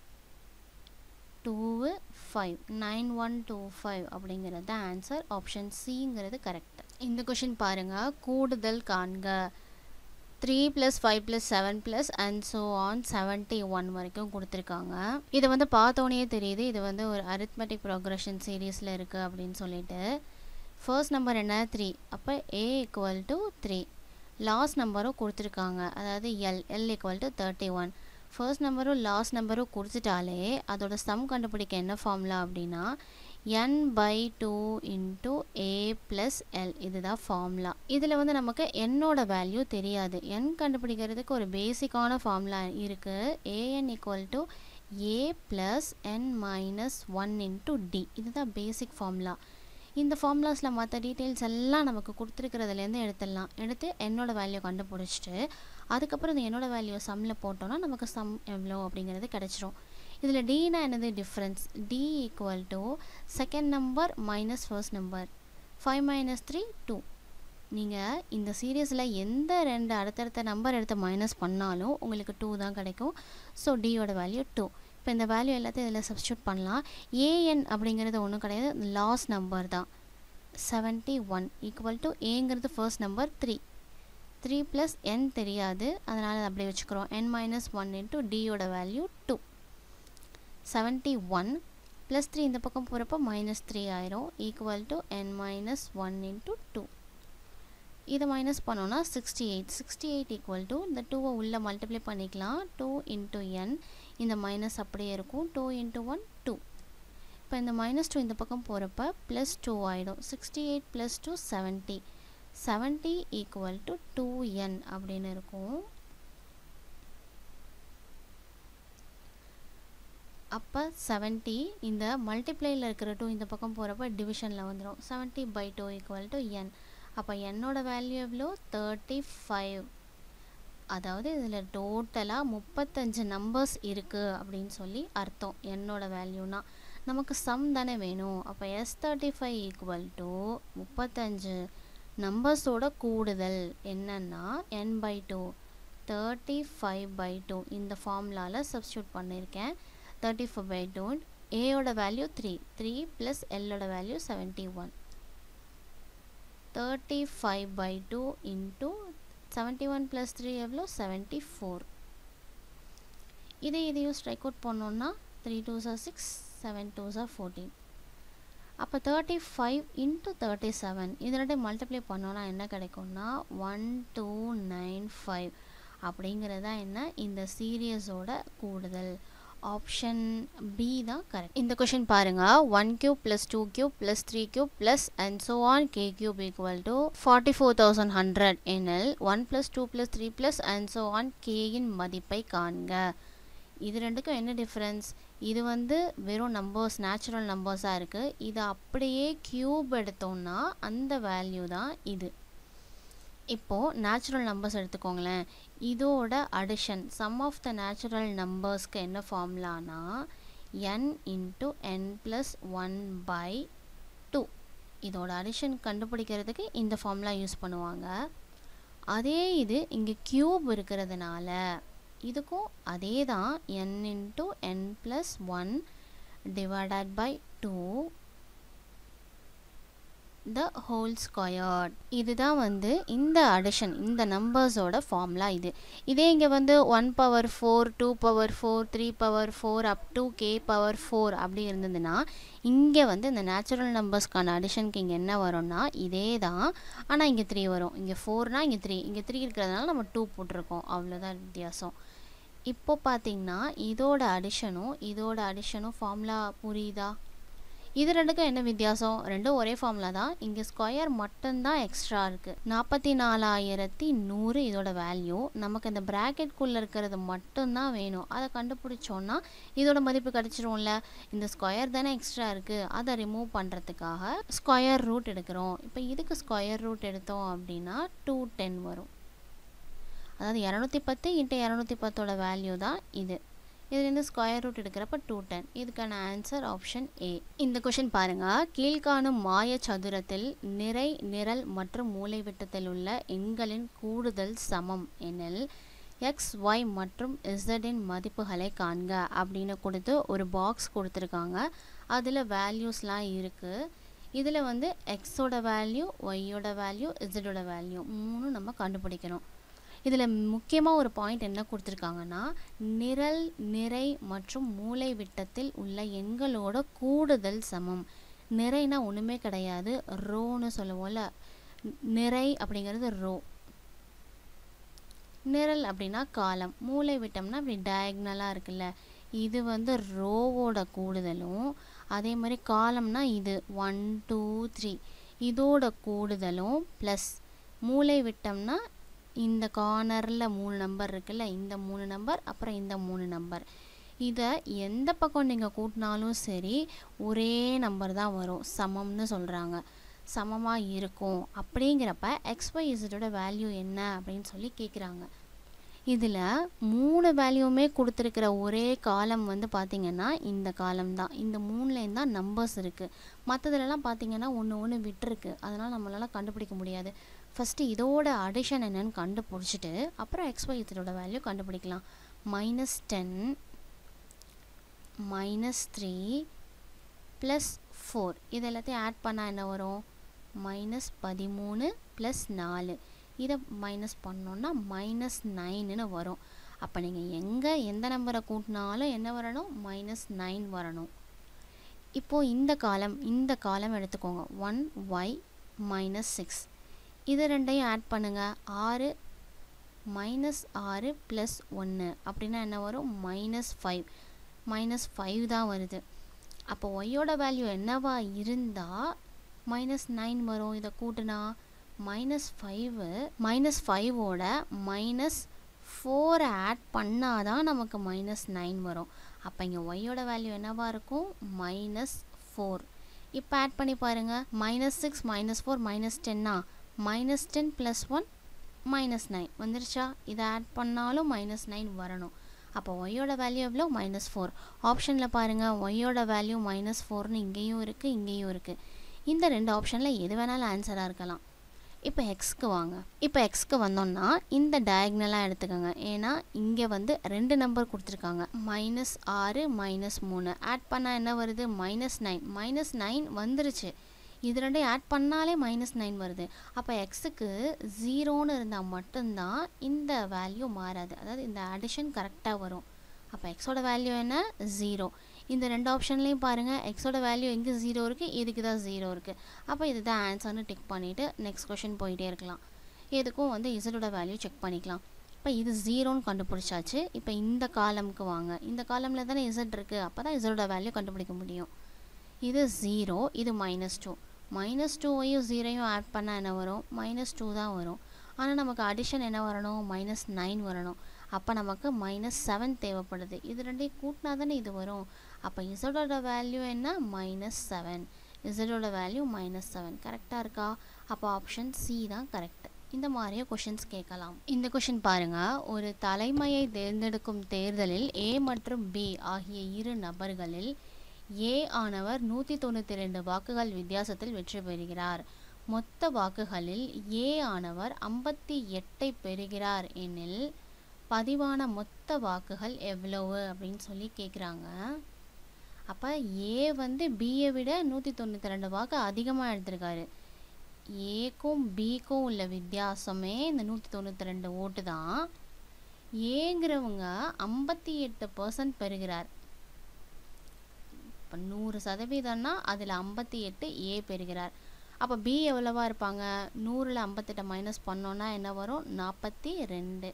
two five nine one two five அப்படிங்கிறது தான் ஆன்சர் ஆப்ஷன் சிங்கிறது கரெக்ட் இந்த கொஷின் பாருங்கள் கூடுதல் காண்க three plus five plus seven plus and so on seventy one வரைக்கும் கொடுத்துருக்காங்க இதை வந்து பார்த்தோன்னே தெரியுது இது வந்து ஒரு அரித்மெட்டிக் ப்ரோக்ரஷன் சீரீஸில் இருக்குது அப்படின்னு சொல்லிட்டு ஃபர்ஸ்ட் நம்பர் என்ன த்ரீ அப்போ A equal to three last நம்பரும் கொடுத்துருக்காங்க அதாவது L L equal to thirty one first நம்பரும் லாஸ்ட் நம்பரும் கொடுத்துட்டாலே அதோட சம் கண்டுபிடிக்க என்ன ஃபார்முலா அப்படின்னா N by two into A plus L இதுதான் ஃபார்முலா இதில் வந்து நமக்கு என்னோட வேல்யூ தெரியாது என் கண்டுபிடிக்கிறதுக்கு ஒரு பேசிக்கான ஃபார்முலா இருக்குது A N equal to A plus N minus one into D இதுதான் பேசிக் ஃபார்முலா இந்த ஃபார்முலாஸில் மற்ற டீட்டெயில்ஸ் எல்லாம் நமக்கு கொடுத்துருக்கிறதுலேருந்து எடுத்துடலாம் எடுத்து என்னோட வேல்யூ கண்டுபிடிச்சிட்டு அதுக்கப்புறம் இந்த என்னோட வேல்யூ சம்மில் போட்டோன்னா நமக்கு சம் எவ்வளோ அப்படிங்கிறது கிடச்சிரும் இதில் டினா என்னது difference D equal to second number minus first number five minus three two நீங்கள் இந்த சீரியஸில் எந்த ரெண்டு அடுத்தடுத்த நம்பர் எடுத்து மைனஸ் பண்ணாலும் உங்களுக்கு டூ தான் கிடைக்கும் ஸோ டியோட வேல்யூ டூ இப்போ இந்த வேல்யூ எல்லாத்தையும் இதில் சப்ஸ்டியூட் பண்ணலாம் ஏஎன் அப்படிங்கிறது ஒன்றும் கிடையாது லாஸ்ட் நம்பர் தான் செவன்ட்டி ஒன் ஈக்குவல் டு ஏங்கிறது first number three three plus N தெரியாது அதனால் அப்படியே வச்சுக்கிறோம் என் மைனஸ் ஒன் இன்ட்டு டியோட value two seventy one plus three இந்த பக்கம் போகிறப்போ மைனஸ் த்ரீ ஆயிரும் equal to N minus one into two இதை மைனஸ் பண்ணோன்னா sixty eight sixty eight equal to இந்த டூவை உள்ளே மல்டிப்ளை பண்ணிக்கலாம் டூ இன்ட்டு என் இந்த மைனஸ் அப்படியே இருக்கும் டூ இன்ட்டு ஒன் டூ இப்போ இந்த மைனஸ் டூ இந்த பக்கம் போகிறப்ப ப்ளஸ் டூ ஆகிடும் sixty eight plus two seventy seventy equal to two N அப்படின்னு இருக்கும் அப்போ செவன்ட்டி இந்த மல்டிப்ளையில் இருக்கிற டூ இந்த பக்கம் போகிறப்ப டிவிஷனில் வந்துடும் seventy by two equal to N அப்போ என்னோட வேல்யூ எவ்வளோ தேர்ட்டி ஃபைவ் அதாவது இதில் டோட்டலாக முப்பத்தஞ்சு நம்பர்ஸ் இருக்குது அப்படின்னு சொல்லி அர்த்தம் என்னோட வேல்யூனா நமக்கு சம் தானே வேணும் அப்போ S thirty five equal to முப்பத்தஞ்சு நம்பர்ஸோட கூடுதல் என்னன்னா N by two thirty five by two இந்த ஃபார்முலாவில் சப்ஸ்டியூட் பண்ணியிருக்கேன் தேர்ட்டி ஃபைவ் பை டூ ஏயோட வேல்யூ த்ரீ த்ரீ ப்ளஸ் எல்லோட value seventy one thirty five by two into seventy one plus three எவ்வளோ செவன்ட்டி ஃபோர் இதே இதையும் ஸ்ட்ரைக் அவுட் பண்ணோன்னா three two sir six seven two sir fourteen அப்போ thirty five into thirty seven இதனோட multiply பண்ணோன்னா என்ன கிடைக்கும்னா ஒன் டூ நைன் ஃபைவ் அப்படிங்கிறது தான் என்ன இந்த சீரியஸோட கூடுதல் ஆப்ஷன் பி தான் கரெக்ட் இந்த கொஷின் பாருங்க one cube plus two cube plus three cube plus and so on k cube equal to forty four thousand hundred எனில் one plus two plus three plus and so on கேயின் மதிப்பை காண்க இது ரெண்டுக்கும் என்ன difference இது வந்து வெறும் நம்பர்ஸ் நேச்சுரல் நம்பர்ஸாக இருக்குது இது அப்படியே க்யூப் எடுத்தோம்னா அந்த வேல்யூ தான் இது இப்போது நேச்சுரல் நம்பர்ஸ் எடுத்துக்கோங்களேன் இதோட addition sum of the natural நம்பர்ஸ்க்கு என்ன ஃபார்முலானா n into n plus one by two இதோட அடிஷன் கண்டுபிடிக்கிறதுக்கு இந்த ஃபார்முலா யூஸ் பண்ணுவாங்க அதே இது இங்கே க்யூப் இருக்கிறதுனால இதுக்கும் அதே தான் n into n plus one divided by two the whole squared இதுதான் வந்து இந்த அடிஷன் இந்த நம்பர்ஸோட ஃபார்முலா இது இதே இங்கே வந்து one power four two power four three power four up to k power four அப்படி இருந்ததுன்னா இங்கே வந்து இந்த நேச்சுரல் நம்பர்ஸ்க்கான அடிஷனுக்கு இங்கே என்ன வரும்னா இதே தான் ஆனால் இங்கே த்ரீ வரும் இங்கே ஃபோர்னால் இங்கே த்ரீ இங்கே த்ரீ இருக்கிறதுனால நம்ம டூ போட்டிருக்கோம் அவ்வளோதான் வித்தியாசம் இப்போ பார்த்தீங்கன்னா இதோட அடிஷனும் இதோட அடிஷனும் ஃபார்முலா புரியுதா இது ரெண்டுக்கும் என்ன வித்தியாசம் ரெண்டும் ஒரே ஃபார்முலா தான் இங்கே ஸ்கொயர் மட்டும்தான் எக்ஸ்ட்ரா இருக்குது நாற்பத்தி நாலாயிரத்தி நூறு இதோட வேல்யூ நமக்கு இந்த ப்ராக்கெட்குள்ளே இருக்கிறது மட்டும்தான் வேணும் அதை கண்டுபிடிச்சோன்னா இதோட மதிப்பு கிடச்சிரும்ல இந்த ஸ்கொயர் தானே எக்ஸ்ட்ரா இருக்குது அதை ரிமூவ் பண்ணுறதுக்காக ஸ்கொயர் ரூட் எடுக்கிறோம் இப்போ இதுக்கு ஸ்கொயர் ரூட் எடுத்தோம் அப்படின்னா டூ டென் வரும் அதாவது இரநூத்தி பத்து இன்ட்டு இரநூத்தி பத்தோட வேல்யூ தான் இது இதுலேருந்து ஸ்கொயர் ரூட் எடுக்கிறப்ப டூ டென் இதுக்கான ஆன்சர் ஆப்ஷன் ஏ இந்த கொஷின் பாருங்க கீழ்காணும் மாய சதுரத்தில் நிறை நிரல் மற்றும் மூலைவிட்டத்தில் உள்ள எண்களின் கூடுதல் சமம் எனில் எக்ஸ் ஒய் மற்றும் இசட்டின் மதிப்புகளை காண்க அப்படின்னு கொடுத்து ஒரு பாக்ஸ் கொடுத்துருக்காங்க அதில் வேல்யூஸ்லாம் இருக்குது இதில் வந்து எக்ஸோட வேல்யூ ஒய்யோட வேல்யூ இசட்டோட வேல்யூ மூணும் நம்ம கண்டுபிடிக்கணும் இதில் முக்கியமாக ஒரு பாயிண்ட் என்ன கொடுத்துருக்காங்கன்னா நிரல் நிறை மற்றும் மூளை விட்டத்தில் உள்ள எண்களோட கூடுதல் சமம் நிறைனா ஒன்றுமே கிடையாது ரோன்னு சொல்லுவோம்ல நிறை அப்படிங்கிறது ரோ நிரல் அப்படின்னா காலம் மூளை விட்டம்னா இப்படி டயக்னலாக இருக்குல்ல இது வந்து ரோவோட கூடுதலும் அதே மாதிரி காலம்னா இது ஒன் டூ த்ரீ இதோட கூடுதலும் ப்ளஸ் மூளை விட்டம்னா இந்த கார்னரில் மூணு நம்பர் இருக்குல்ல இந்த மூணு நம்பர் அப்புறம் இந்த மூணு நம்பர் இதை எந்த பக்கம் நீங்கள் கூட்டினாலும் சரி ஒரே நம்பர் தான் வரும் சமம்னு சொல்கிறாங்க சமமாக இருக்கும் அப்படிங்கிறப்ப எக்ஸ்ஒய் இசட்டோட வேல்யூ என்ன அப்படின்னு சொல்லி கேட்குறாங்க இதில் மூணு வேல்யூமே கொடுத்துருக்கிற ஒரே காலம் வந்து பார்த்திங்கன்னா இந்த காலம் தான் இந்த மூணுலேயும் தான் நம்பர்ஸ் இருக்குது மற்றதுலலாம் பார்த்திங்கன்னா ஒன்று ஒன்று விட்டுருக்கு அதனால் நம்மளால் கண்டுபிடிக்க முடியாது ஃபஸ்ட்டு இதோட அடிஷன் என்னன்னு கண்டுபிடிச்சிட்டு அப்புறம் எக்ஸ்ஒய் இதோட வேல்யூ கண்டுபிடிக்கலாம் minus ten minus three plus four இது எல்லாத்தையும் ஆட் பண்ணால் என்ன வரும் மைனஸ் பதிமூணு ப்ளஸ் நாலு இதை மைனஸ் பண்ணோன்னா மைனஸ் நைனுன்னு வரும் அப்போ நீங்கள் எங்கே எந்த நம்பரை கூட்டினாலும் என்ன வரணும் மைனஸ் நைன் வரணும் இப்போது இந்த காலம் இந்த காலம் எடுத்துக்கோங்க ஒன் ஒய் மைனஸ் சிக்ஸ் இது ரெண்டையும் ஆட் பண்ணுங்கள் ஆறு மைனஸ் ஆறு ப்ளஸ் ஒன்று அப்படின்னா என்ன வரும் மைனஸ் ஃபைவ் மைனஸ் ஃபைவ் தான் வருது அப்போ ஒய்யோட வேல்யூ என்னவா இருந்தால் மைனஸ் நைன் வரும் இதை கூட்டினா மைனஸ் ஃபைவு மைனஸ் ஃபைவோட மைனஸ் ஃபோரை ஆட் பண்ணால் தான் நமக்கு மைனஸ் நைன் வரும் அப்போ இங்கே ஒய்யோட வேல்யூ என்னவா இருக்கும் மைனஸ் ஃபோர் இப்போ ஆட் பண்ணி பாருங்கள் minus six minus four minus டென்னா minus ten plus one minus nine வந்துருச்சா இதை ஆட் பண்ணாலும் மைனஸ் நைன் வரணும் அப்போ ஒய்யோட வேல்யூ எவ்வளோ மைனஸ் ஃபோர் ஆப்ஷனில் பாருங்கள் ஒய்யோட வேல்யூ மைனஸ் ஃபோர்னு இங்கேயும் இருக்குது இங்கேயும் இருக்குது இந்த ரெண்டு ஆப்ஷனில் எது வேணாலும் ஆன்சராக இருக்கலாம் இப்போ எக்ஸ்க்கு வாங்க இப்போ எக்ஸ்க்கு வந்தோம்னா இந்த டயக்னலாக எடுத்துக்கோங்க ஏன்னா இங்கே வந்து ரெண்டு நம்பர் கொடுத்துருக்காங்க மைனஸ் ஆறு மைனஸ் மூணு ஆட் பண்ணால் என்ன வருது மைனஸ் நைன் மைனஸ் நைன் வந்துருச்சு இது ரெண்டையும் ஆட் பண்ணாலே மைனஸ் நைன் வருது அப்போ எக்ஸுக்கு ஜீரோன்னு இருந்தால் மட்டும்தான் இந்த வேல்யூ மாறாது அதாவது இந்த அடிஷன் கரெக்டாக வரும் அப்போ எக்ஸோட வேல்யூ என்ன ஜீரோ இந்த ரெண்டு ஆப்ஷன்லேயும் பாருங்கள் எக்ஸோட வேல்யூ எங்கே ஜீரோ இருக்குது இதுக்கு தான் ஜீரோ இருக்குது அப்போ இதுதான் ஆன்சர்னு டிக் பண்ணிவிட்டு நெக்ஸ்ட் கொஷின் போயிட்டே இருக்கலாம் எதுக்கும் வந்து இசடோட வேல்யூ செக் பண்ணிக்கலாம் இப்போ இது ஜீரோன்னு கண்டுபிடிச்சாச்சு இப்போ இந்த காலம்க்கு வாங்க இந்த காலமில் தானே இசட் இருக்குது அப்போ தான் இசடோட வேல்யூ கண்டுபிடிக்க முடியும் இது ஜீரோ இது மைனஸ் டூ மைனஸ் டூவையும் ஜீரோயும் ஆட் பண்ணால் என்ன வரும் மைனஸ் டூ தான் வரும் ஆனால் நமக்கு அடிஷன் என்ன வரணும் மைனஸ் நைன் வரணும் அப்போ நமக்கு மைனஸ் செவன் தேவைப்படுது இது ரெண்டையும் கூட்டினா தானே இது வரும் அப்போ இசடோட வேல்யூ என்ன மைனஸ் செவன் இசடோட வேல்யூ மைனஸ் செவன் கரெக்டாக இருக்கா அப்போ ஆப்ஷன் சி தான் கரெக்ட் இந்த மாதிரியே கொஷின்ஸ் கேட்கலாம் இந்த கொஷின் பாருங்க ஒரு தலைமையை தேர்ந்தெடுக்கும் தேர்தலில் ஏ மற்றும் பி ஆகிய இரு நபர்களில் ஏ ஆனவர் நூற்றி தொண்ணூற்றி ரெண்டு வாக்குகள் வித்தியாசத்தில் வெற்றி பெறுகிறார் மொத்த வாக்குகளில் ஏ ஆனவர் ஐம்பத்தி எட்டை பெறுகிறார் எனில் பதிவான மொத்த வாக்குகள் எவ்வளவு அப்படின்னு சொல்லி கேட்குறாங்க அப்போ ஏ வந்து பியை விட நூற்றி தொண்ணூற்றி ரெண்டு வாக்கு அதிகமாக எடுத்திருக்காரு ஏக்கும் பிக்கும் உள்ள வித்தியாசமே இந்த நூற்றி தொண்ணூற்றி ரெண்டு ஓட்டு தான் ஏங்கிறவங்க ஐம்பத்தி எட்டு பர்சன்ட் பெறுகிறார் இப்போ நூறு சதவீதம்னா அதில் ஐம்பத்தி எட்டு ஏ பெறுகிறார் அப்போ பி எவ்வளவா இருப்பாங்க நூறில் ஐம்பத்தெட்டை மைனஸ் பண்ணோன்னா என்ன வரும் நாற்பத்தி ரெண்டு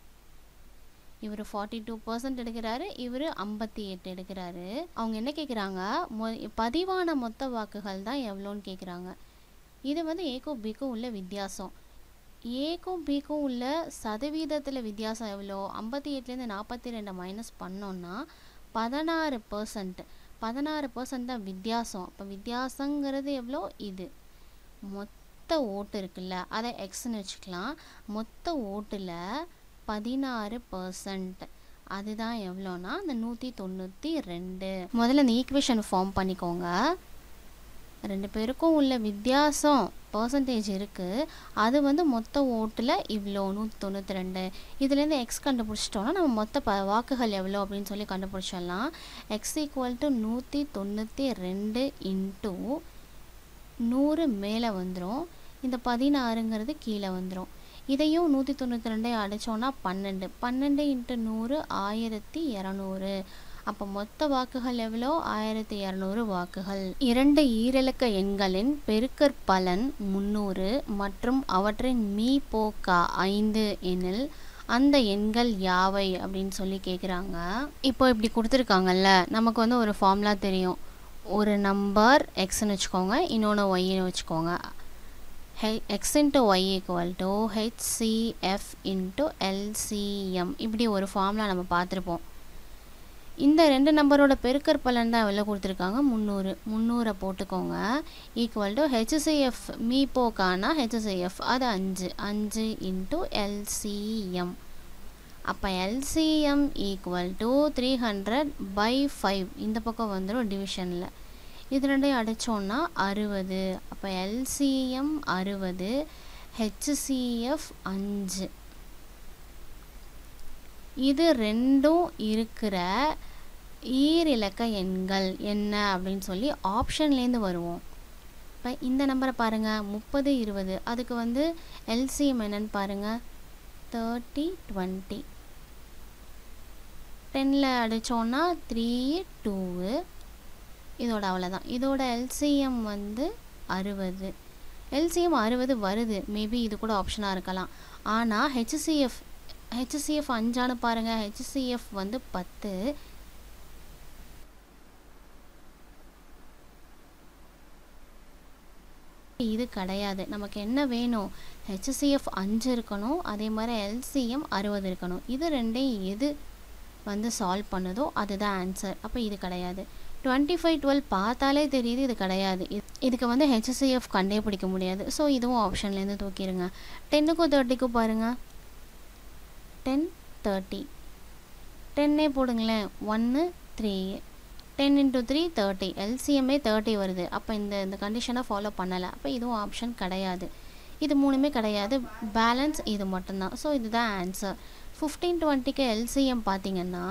இவர் ஃபார்ட்டி டூ பர்சன்ட் எடுக்கிறாரு இவர் ஐம்பத்தி எட்டு எடுக்கிறாரு அவங்க என்ன கேட்குறாங்க மொ பதிவான மொத்த வாக்குகள் தான் எவ்வளோன்னு கேட்குறாங்க இது வந்து ஏக்கும் பிக்கும் உள்ள வித்தியாசம் ஏக்கும் பிக்கும் உள்ள சதவீதத்தில் வித்தியாசம் எவ்வளோ ஐம்பத்தி எட்டுலேருந்து நாற்பத்தி ரெண்டை மைனஸ் பண்ணோன்னா பதினாறு பர்சன்ட் பதினாறு பர்சன்ட் தான் வித்தியாசம் அப்போ வித்தியாசங்கிறது எவ்வளோ இது மொத்த ஓட்டு இருக்குல்ல அதை எக்ஸ்ன்னு வச்சுக்கலாம் மொத்த ஓட்டில் பதினாறு பர்சன்ட் அதுதான் எவ்வளோனா அந்த நூற்றி தொண்ணூற்றி ரெண்டு முதல்ல இந்த ஈக்குவேஷன் ஃபார்ம் பண்ணிக்கோங்க ரெண்டு பேருக்கும் உள்ள வித்தியாசம் பர்சன்டேஜ் இருக்குது அது வந்து மொத்த ஓட்டில் இவ்வளோ நூற்றி தொண்ணூற்றி ரெண்டு இதுலேருந்து எக்ஸ் கண்டுபிடிச்சிட்டோன்னா நம்ம மொத்த ப வாக்குகள் எவ்வளோ அப்படின்னு சொல்லி கண்டுபிடிச்சிடலாம் எக்ஸ் ஈக்குவல் டு நூற்றி தொண்ணூற்றி ரெண்டு இன்ட்டு நூறு மேலே வந்துடும் இந்த பதினாறுங்கிறது கீழே வந்துடும் இதையும் நூற்றி தொண்ணூற்றி ரெண்டை அடித்தோன்னா பன்னெண்டு பன்னெண்டு இன்ட்டு நூறு ஆயிரத்தி இரநூறு அப்போ மொத்த வாக்குகள் எவ்வளோ ஆயிரத்தி இரநூறு வாக்குகள் இரண்டு ஈரிலக்க எண்களின் பெருக்கற் பலன் முந்நூறு மற்றும் அவற்றின் மீ போக்கா ஐந்து எனில் அந்த எண்கள் யாவை அப்படின்னு சொல்லி கேட்குறாங்க இப்போ இப்படி கொடுத்துருக்காங்கல்ல நமக்கு வந்து ஒரு ஃபார்முலா தெரியும் ஒரு நம்பர் எக்ஸ்ன்னு வச்சுக்கோங்க இன்னொன்று ஒய்ன்னு வச்சுக்கோங்க x into y equal to HCF into LCM இப்படி ஒரு ஃபார்முலா நம்ம பார்த்துருப்போம் இந்த ரெண்டு நம்பரோட பெருக்கற் பலன் தான் எவ்வளோ கொடுத்துருக்காங்க முந்நூறு முந்நூறை போட்டுக்கோங்க ஈக்குவல் டு ஹெச்சிஎஃப் மீப்போக்கானா ஹெச்சிஎஃப் அது அஞ்சு அஞ்சு இன்ட்டு எல்சிஎம் அப்போ LCM equal to three hundred by five இந்த பக்கம் வந்துடும் டிவிஷனில் இது ரெண்டையும் அடித்தோன்னா அறுபது அப்போ எல்சிஎம் அறுபது ஹெச்சிஎஃப் அஞ்சு இது ரெண்டும் இருக்கிற ஈரிலக்க எண்கள் என்ன அப்படின்னு சொல்லி ஆப்ஷன்லேருந்து வருவோம் இப்போ இந்த நம்பரை பாருங்கள் முப்பது இருபது அதுக்கு வந்து எல்சிஎம் என்னன்னு பாருங்கள் தேர்ட்டி டுவெண்ட்டி டென்னில் அடித்தோன்னா த்ரீ டூவு இதோட அவ்வளோதான் இதோட எல்சிஎம் வந்து அறுபது எல்சிஎம் அறுபது வருது மேபி இது கூட ஆப்ஷனாக இருக்கலாம் ஆனால் ஹெச்சிஎஃப் ஹெச்சிஎஃப் அஞ்சான்னு பாருங்கள் ஹெச்சிஎஃப் வந்து பத்து இது கிடையாது நமக்கு என்ன வேணும் ஹெச்சிஎஃப் அஞ்சு இருக்கணும் அதே மாதிரி எல்சிஎம் அறுபது இருக்கணும் இது ரெண்டையும் எது வந்து சால்வ் பண்ணுதோ அதுதான் ஆன்சர் அப்போ இது கிடையாது டுவெண்ட்டி ஃபைவ் டுவெல் பார்த்தாலே தெரியுது இது கிடையாது இதுக்கு வந்து ஹெச்சிஎஃப் கண்டே பிடிக்க முடியாது ஸோ இதுவும் ஆப்ஷன்லேருந்து தூக்கிடுங்க டென்னுக்கும் தேர்ட்டிக்கும் பாருங்கள் டென் தேர்ட்டி டென்னே போடுங்களேன் ஒன்று three ten into three thirty எல்சிஎம்ஏ தேர்ட்டி வருது அப்போ இந்த இந்த கண்டிஷனை ஃபாலோ பண்ணலை அப்போ இதுவும் ஆப்ஷன் கிடையாது இது மூணுமே கிடையாது பேலன்ஸ் இது மட்டும்தான் ஸோ இதுதான் ஆன்சர் ஃபிஃப்டீன் டுவெண்ட்டிக்கு எல்சிஎம் பார்த்தீங்கன்னா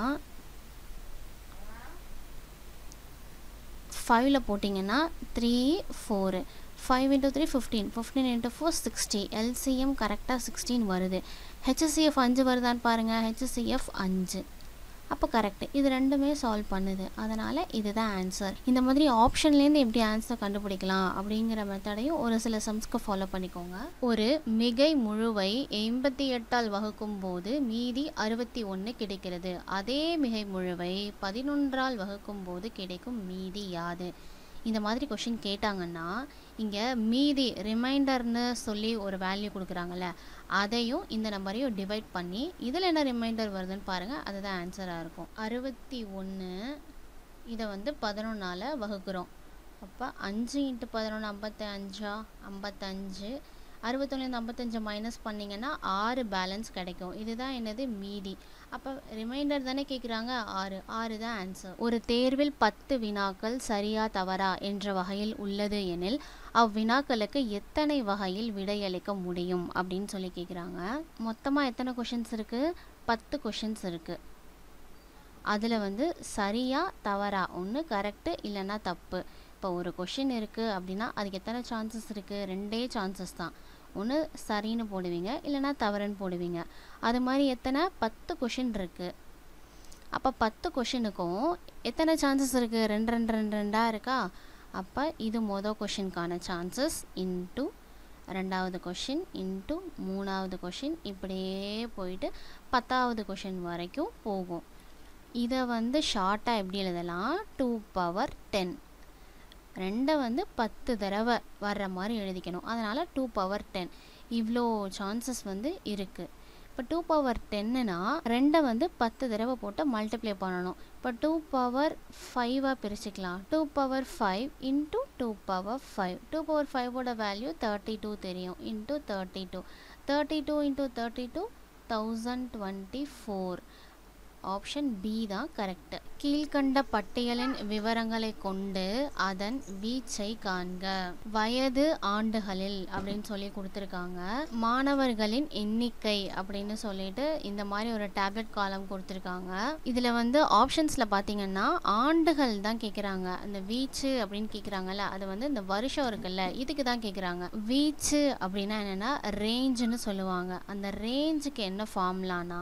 ஃபைவ்ல போட்டிங்கன்னா three four five into three fifteen fifteen into four sixty LCM கரெக்டாக சிக்ஸ்டீன் வருது ஹெச்சிஎஃப் அஞ்சு வருதான்னு பாருங்கள் ஹெச்சிஎஃப் அஞ்சு அப்போ கரெக்ட் இது ரெண்டுமே சால்வ் பண்ணுது அதனால் இதுதான் ஆன்சர் இந்த மாதிரி ஆப்ஷன்லேருந்து எப்படி ஆன்சர் கண்டுபிடிக்கலாம் அப்படிங்கிற மெத்தடையும் ஒரு சில சம்ஸ்க்கு ஃபாலோ பண்ணிக்கோங்க ஒரு மிகை முழுவை எண்பத்தி எட்டால் வகுக்கும் போது மீதி அறுபத்தி ஒன்று கிடைக்கிறது அதே மிகை முழுவை பதினொன்றால் வகுக்கும் போது கிடைக்கும் மீதி யாது இந்த மாதிரி கொஷின் கேட்டாங்கன்னா இங்கே மீதி ரிமைண்டர்னு சொல்லி ஒரு வேல்யூ கொடுக்குறாங்கல்ல அதையும் இந்த நம்பரையும் டிவைட் பண்ணி இதில் என்ன ரிமைண்டர் வருதுன்னு பாருங்கள் அதுதான் ஆன்சராக இருக்கும் அறுபத்தி ஒன்று இதை வந்து பதினொன்றால் வகுக்கிறோம் அப்போ அஞ்சு இன்ட்டு பதினொன்று ஐம்பத்தி அஞ்சா ஐம்பத்தஞ்சு அறுபத்தொன்னுலேருந்து ஐம்பத்தஞ்சு மைனஸ் பண்ணிங்கன்னா ஆறு பேலன்ஸ் கிடைக்கும் இதுதான் என்னது மீதி அப்போ ரிமைண்டர் தானே கேட்குறாங்க ஆறு ஆறு தான் ஆன்சர் ஒரு தேர்வில் பத்து வினாக்கள் சரியா தவறா என்ற வகையில் உள்ளது எனில் அவ்வினாக்களுக்கு எத்தனை வகையில் விடையளிக்க முடியும் அப்படின்னு சொல்லி கேட்குறாங்க மொத்தமாக எத்தனை கொஷின்ஸ் இருக்குது பத்து கொஷின்ஸ் இருக்குது அதில் வந்து சரியா தவறா ஒன்று கரெக்டு இல்லைன்னா தப்பு இப்போ ஒரு கொஷின் இருக்குது அப்படின்னா அதுக்கு எத்தனை சான்சஸ் இருக்குது ரெண்டே சான்சஸ் தான் ஒன்று சரின்னு போடுவீங்க இல்லைன்னா தவறுன்னு போடுவீங்க அது மாதிரி எத்தனை பத்து கொஷின் இருக்குது அப்போ பத்து கொஷினுக்கும் எத்தனை சான்சஸ் இருக்குது ரெண்டு ரெண்டு ரெண்டு ரெண்டாக இருக்கா அப்போ இது மொதல் கொஷினுக்கான சான்சஸ் இன்ட்டு ரெண்டாவது கொஷின் இன்ட்டு மூணாவது கொஷின் இப்படியே போயிட்டு பத்தாவது கொஷின் வரைக்கும் போகும் இதை வந்து ஷார்ட்டாக எப்படி எழுதலாம் டூ பவர் டென் ரெண்டை வந்து பத்து தடவை வர்ற மாதிரி எழுதிக்கணும் அதனால் டூ பவர் டென் இவ்வளோ சான்சஸ் வந்து இருக்குது இப்போ டூ பவர் டென்னுனா ரெண்டை வந்து பத்து தடவை போட்டு மல்டிப்ளை பண்ணணும் இப்போ டூ பவர் ஃபைவாக பிரிச்சுக்கலாம் two power five into two power five two power ஃபைவோட வேல்யூ தேர்ட்டி டூ தெரியும் into thirty two thirty two into thirty two thousand twenty four option B தான் கரெக்ட் கீழ்கண்ட பட்டியலின் விவரங்களை கொண்டு அதன் வீச்சை காண்க வயது ஆண்டுகளில் அப்படின்னு சொல்லி கொடுத்துருக்காங்க மாணவர்களின் எண்ணிக்கை அப்படின்னு சொல்லிட்டு இந்த மாதிரி ஒரு டேப்லெட் காலம் கொடுத்துருக்காங்க இதில் வந்து ஆப்ஷன்ஸில் பார்த்தீங்கன்னா ஆண்டுகள் தான் கேட்குறாங்க அந்த வீச்சு அப்படின்னு கேட்குறாங்கல்ல அது வந்து இந்த வருஷம் இருக்குல்ல இதுக்கு தான் கேட்குறாங்க வீச்சு அப்படின்னா என்னென்னா ரேஞ்சுன்னு சொல்லுவாங்க அந்த ரேஞ்சுக்கு என்ன ஃபார்ம்லானா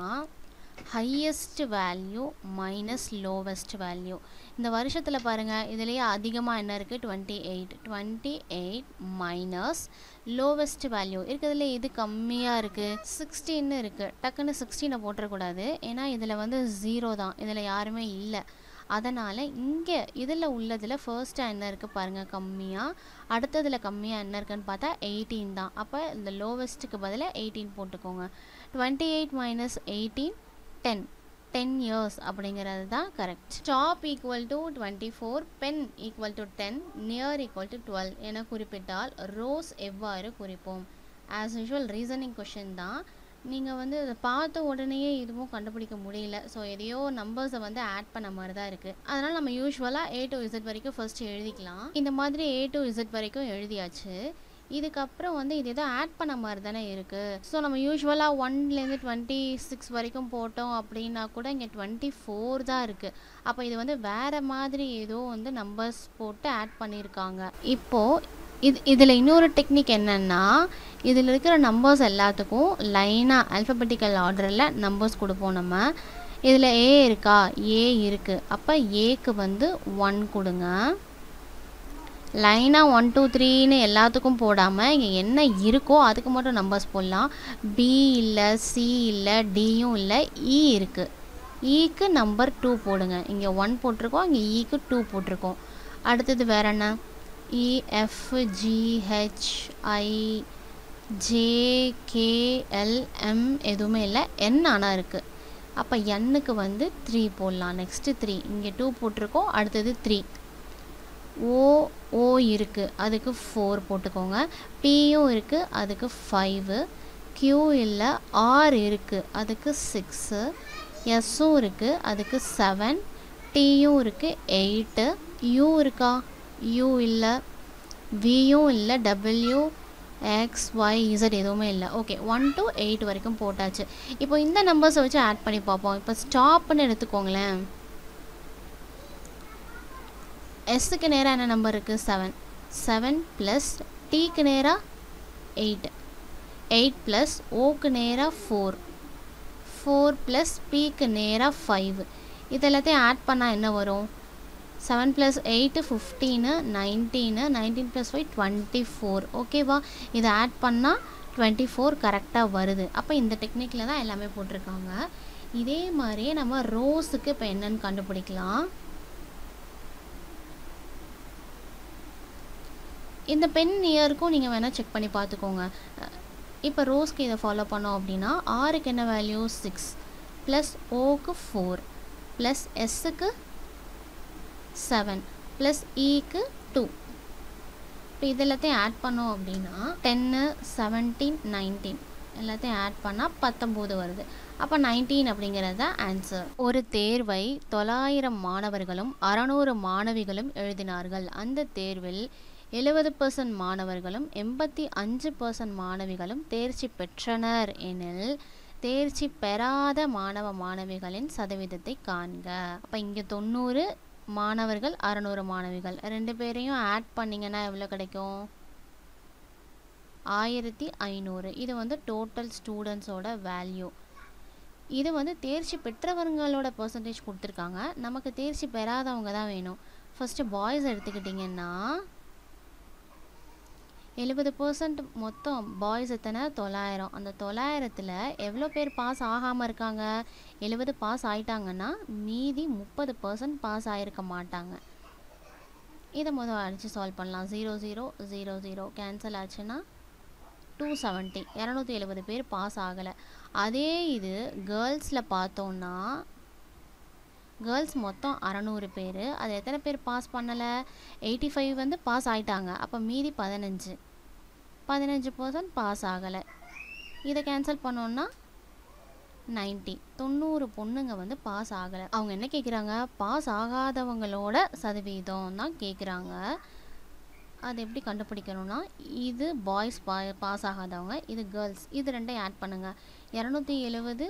highest value minus lowest value இந்த வருஷத்தில் பாருங்கள் இதுலேயே அதிகமாக என்ன இருக்குது twenty eight twenty eight minus lowest value இருக்கிறதுல இது கம்மியாக இருக்குது சிக்ஸ்டீன்னு இருக்குது டக்குன்னு சிக்ஸ்டீனை போட்டுறக்கூடாது ஏன்னா இதில் வந்து ஜீரோ தான் இதில் யாருமே இல்லை அதனால் இங்கே இதில் உள்ளதில் ஃபர்ஸ்ட்டாக என்ன இருக்குது பாருங்கள் கம்மியாக அடுத்ததில் கம்மியாக என்ன இருக்குன்னு பார்த்தா எயிட்டீன் தான் அப்போ இந்த லோவஸ்ட்டுக்கு பதிலாக எயிட்டீன் போட்டுக்கோங்க twenty eight minus eighteen ten ten years அப்படிங்கிறது தான் correct stop equal to twenty four pen equal to ten near equal to twelve என குறிப்பிட்டால் ரோஸ் எவ்வாறு குறிப்போம் ஆஸ் யூஷுவல் ரீசனிங் கொஷின் தான் நீங்கள் வந்து அதை பார்த்த உடனேயே இதுவும் கண்டுபிடிக்க முடியல ஸோ எதையோ நம்பர்ஸை வந்து ஆட் பண்ண மாதிரி தான் இருக்குது அதனால் நம்ம யூஸ்வலாக ஏ டு இசட் வரைக்கும் ஃபர்ஸ்ட் எழுதிக்கலாம் இந்த மாதிரி ஏ டு இசட் வரைக்கும் எழுதியாச்சு இதுக்கப்புறம் வந்து இது ஏதோ ஆட் பண்ண மாதிரி தானே இருக்குது ஸோ நம்ம யூஸ்வலாக ஒன்லேருந்து டுவெண்ட்டி சிக்ஸ் வரைக்கும் போட்டோம் அப்படின்னா கூட இங்கே டுவெண்ட்டி ஃபோர் தான் இருக்குது அப்போ இது வந்து வேறு மாதிரி ஏதோ வந்து நம்பர்ஸ் போட்டு ஆட் பண்ணியிருக்காங்க இப்போது இது இதில் இன்னொரு டெக்னிக் என்னென்னா இதில் இருக்கிற நம்பர்ஸ் எல்லாத்துக்கும் லைனாக ஆல்ஃபபெட்டிக்கல் ஆர்டரில் நம்பர்ஸ் கொடுப்போம் நம்ம இதில் ஏ இருக்கா ஏ இருக்குது அப்போ ஏக்கு வந்து ஒன் கொடுங்க லைனாக ஒன் டூ த்ரீன்னு எல்லாத்துக்கும் போடாமல் இங்கே என்ன இருக்கோ அதுக்கு மட்டும் நம்பர்ஸ் போடலாம் பி இல்லை சி இல்லை டியும் இல்லை இ இருக்குது ஈக்கு நம்பர் டூ போடுங்க இங்கே ஒன் போட்டிருக்கோம் இங்கே ஈக்கு டூ போட்டிருக்கோம் அடுத்தது வேற என்ன இஎஃப் ஜிஹெச் ஐ ஜேகேஎல்எம் எதுவுமே இல்லை என் ஆனால் இருக்குது அப்போ எண்ணுக்கு வந்து த்ரீ போடலாம் நெக்ஸ்ட்டு த்ரீ இங்கே டூ போட்டிருக்கோம் அடுத்தது த்ரீ ஓ ஓ இருக்குது அதுக்கு ஃபோர் போட்டுக்கோங்க பியும் இருக்குது அதுக்கு ஃபைவு க்யூ இல்லை ஆர் இருக்குது அதுக்கு சிக்ஸு எஸ்ஸும் இருக்குது அதுக்கு செவன் டியும் இருக்குது எயிட்டு யூ இருக்கா யூ இல்லை வியும் இல்லை டபிள்யூ எக்ஸ் ஒய் இசட் எதுவுமே இல்லை ஓகே ஒன் டு எயிட் வரைக்கும் போட்டாச்சு இப்போ இந்த நம்பர்ஸை வச்சு ஆட் பண்ணி பார்ப்போம் இப்போ ஸ்டாப்னு எடுத்துக்கோங்களேன் எஸ்ஸுக்கு நேராக என்ன நம்பர் இருக்குது செவன் செவன் ப்ளஸ் டீக்கு நேராக எயிட் எயிட் ப்ளஸ் ஓக்கு நேராக ஃபோர் ஃபோர் ப்ளஸ் பிக்கு நேராக ஃபைவ் இது எல்லாத்தையும் ஆட் பண்ணால் என்ன வரும் seven plus eight fifteen nineteen nineteen plus five twenty four ஓகேவா இதை ஆட் பண்ணால் டுவெண்ட்டி ஃபோர் கரெக்டாக வருது அப்போ இந்த டெக்னிக்கில் தான் எல்லாமே போட்டிருக்காங்க இதே மாதிரியே நம்ம ரோஸுக்கு இப்போ என்னன்னு கண்டுபிடிக்கலாம் இந்த பென் இயருக்கும் நீங்கள் வேணால் செக் பண்ணி பார்த்துக்கோங்க இப்போ ரோஸ்க்கு இதை ஃபாலோ பண்ணோம் அப்படின்னா ஆருக்கு என்ன வேல்யூ சிக்ஸ் ப்ளஸ் ஓக்கு ஃபோர் ப்ளஸ் எஸ்ஸுக்கு செவன் ப்ளஸ் இக்கு டூ இப்போ இது எல்லாத்தையும் ஆட் பண்ணோம் அப்படின்னா டென்னு செவன்டீன் நைன்டீன் எல்லாத்தையும் ஆட் பண்ணால் பத்தொம்போது வருது அப்போ நைன்டீன் அப்படிங்கிறது தான் ஆன்சர் ஒரு தேர்வை தொள்ளாயிரம் மாணவர்களும் அறநூறு மாணவிகளும் எழுதினார்கள் அந்த தேர்வில் எழுபது பர்சன்ட் மாணவர்களும் எண்பத்தி அஞ்சு பர்சன்ட் மாணவிகளும் தேர்ச்சி பெற்றனர் எனில் தேர்ச்சி பெறாத மாணவ மாணவிகளின் சதவீதத்தை காண்க அப்போ இங்கே தொண்ணூறு மாணவர்கள் அறநூறு மாணவிகள் ரெண்டு பேரையும் ஆட் பண்ணிங்கன்னா எவ்வளோ கிடைக்கும் ஆயிரத்தி ஐநூறு இது வந்து டோட்டல் ஸ்டூடெண்ட்ஸோட வேல்யூ இது வந்து தேர்ச்சி பெற்றவங்களோட பர்சன்டேஜ் கொடுத்துருக்காங்க நமக்கு தேர்ச்சி பெறாதவங்க தான் வேணும் ஃபஸ்ட்டு பாய்ஸ் எடுத்துக்கிட்டிங்கன்னா எழுபது பர்சன்ட் மொத்தம் பாய்ஸ் எத்தனை தொள்ளாயிரம் அந்த தொள்ளாயிரத்தில் எவ்வளோ பேர் பாஸ் ஆகாமல் இருக்காங்க எழுபது பாஸ் ஆயிட்டாங்கன்னா மீதி முப்பது பர்சன்ட் பாஸ் ஆகிருக்க மாட்டாங்க இதை முதல் அடித்து சால்வ் பண்ணலாம் zero zero zero zero cancel ஆச்சுன்னா டூ செவன்ட்டி இரநூத்தி எழுபது பேர் பாஸ் ஆகலை அதே இது கேர்ள்ஸில் பார்த்தோன்னா கேர்ள்ஸ் மொத்தம் அறநூறு பேர் அது எத்தனை பேர் பாஸ் பண்ணலை எயிட்டி ஃபைவ் வந்து பாஸ் ஆயிட்டாங்க அப்போ மீதி பதினஞ்சு பதினஞ்சு பர்சன்ட் பாஸ் ஆகலை இதை கேன்சல் பண்ணோன்னா நைன்ட்டி தொண்ணூறு பொண்ணுங்க வந்து பாஸ் ஆகலை அவங்க என்ன கேட்குறாங்க பாஸ் ஆகாதவங்களோட சதவீதம் தான் கேட்குறாங்க அது எப்படி கண்டுபிடிக்கணும்னா இது பாய்ஸ் பா பாஸ் ஆகாதவங்க இது கேர்ள்ஸ் இது ரெண்டையும் ஆட் பண்ணுங்கள் இரநூத்தி எழுபது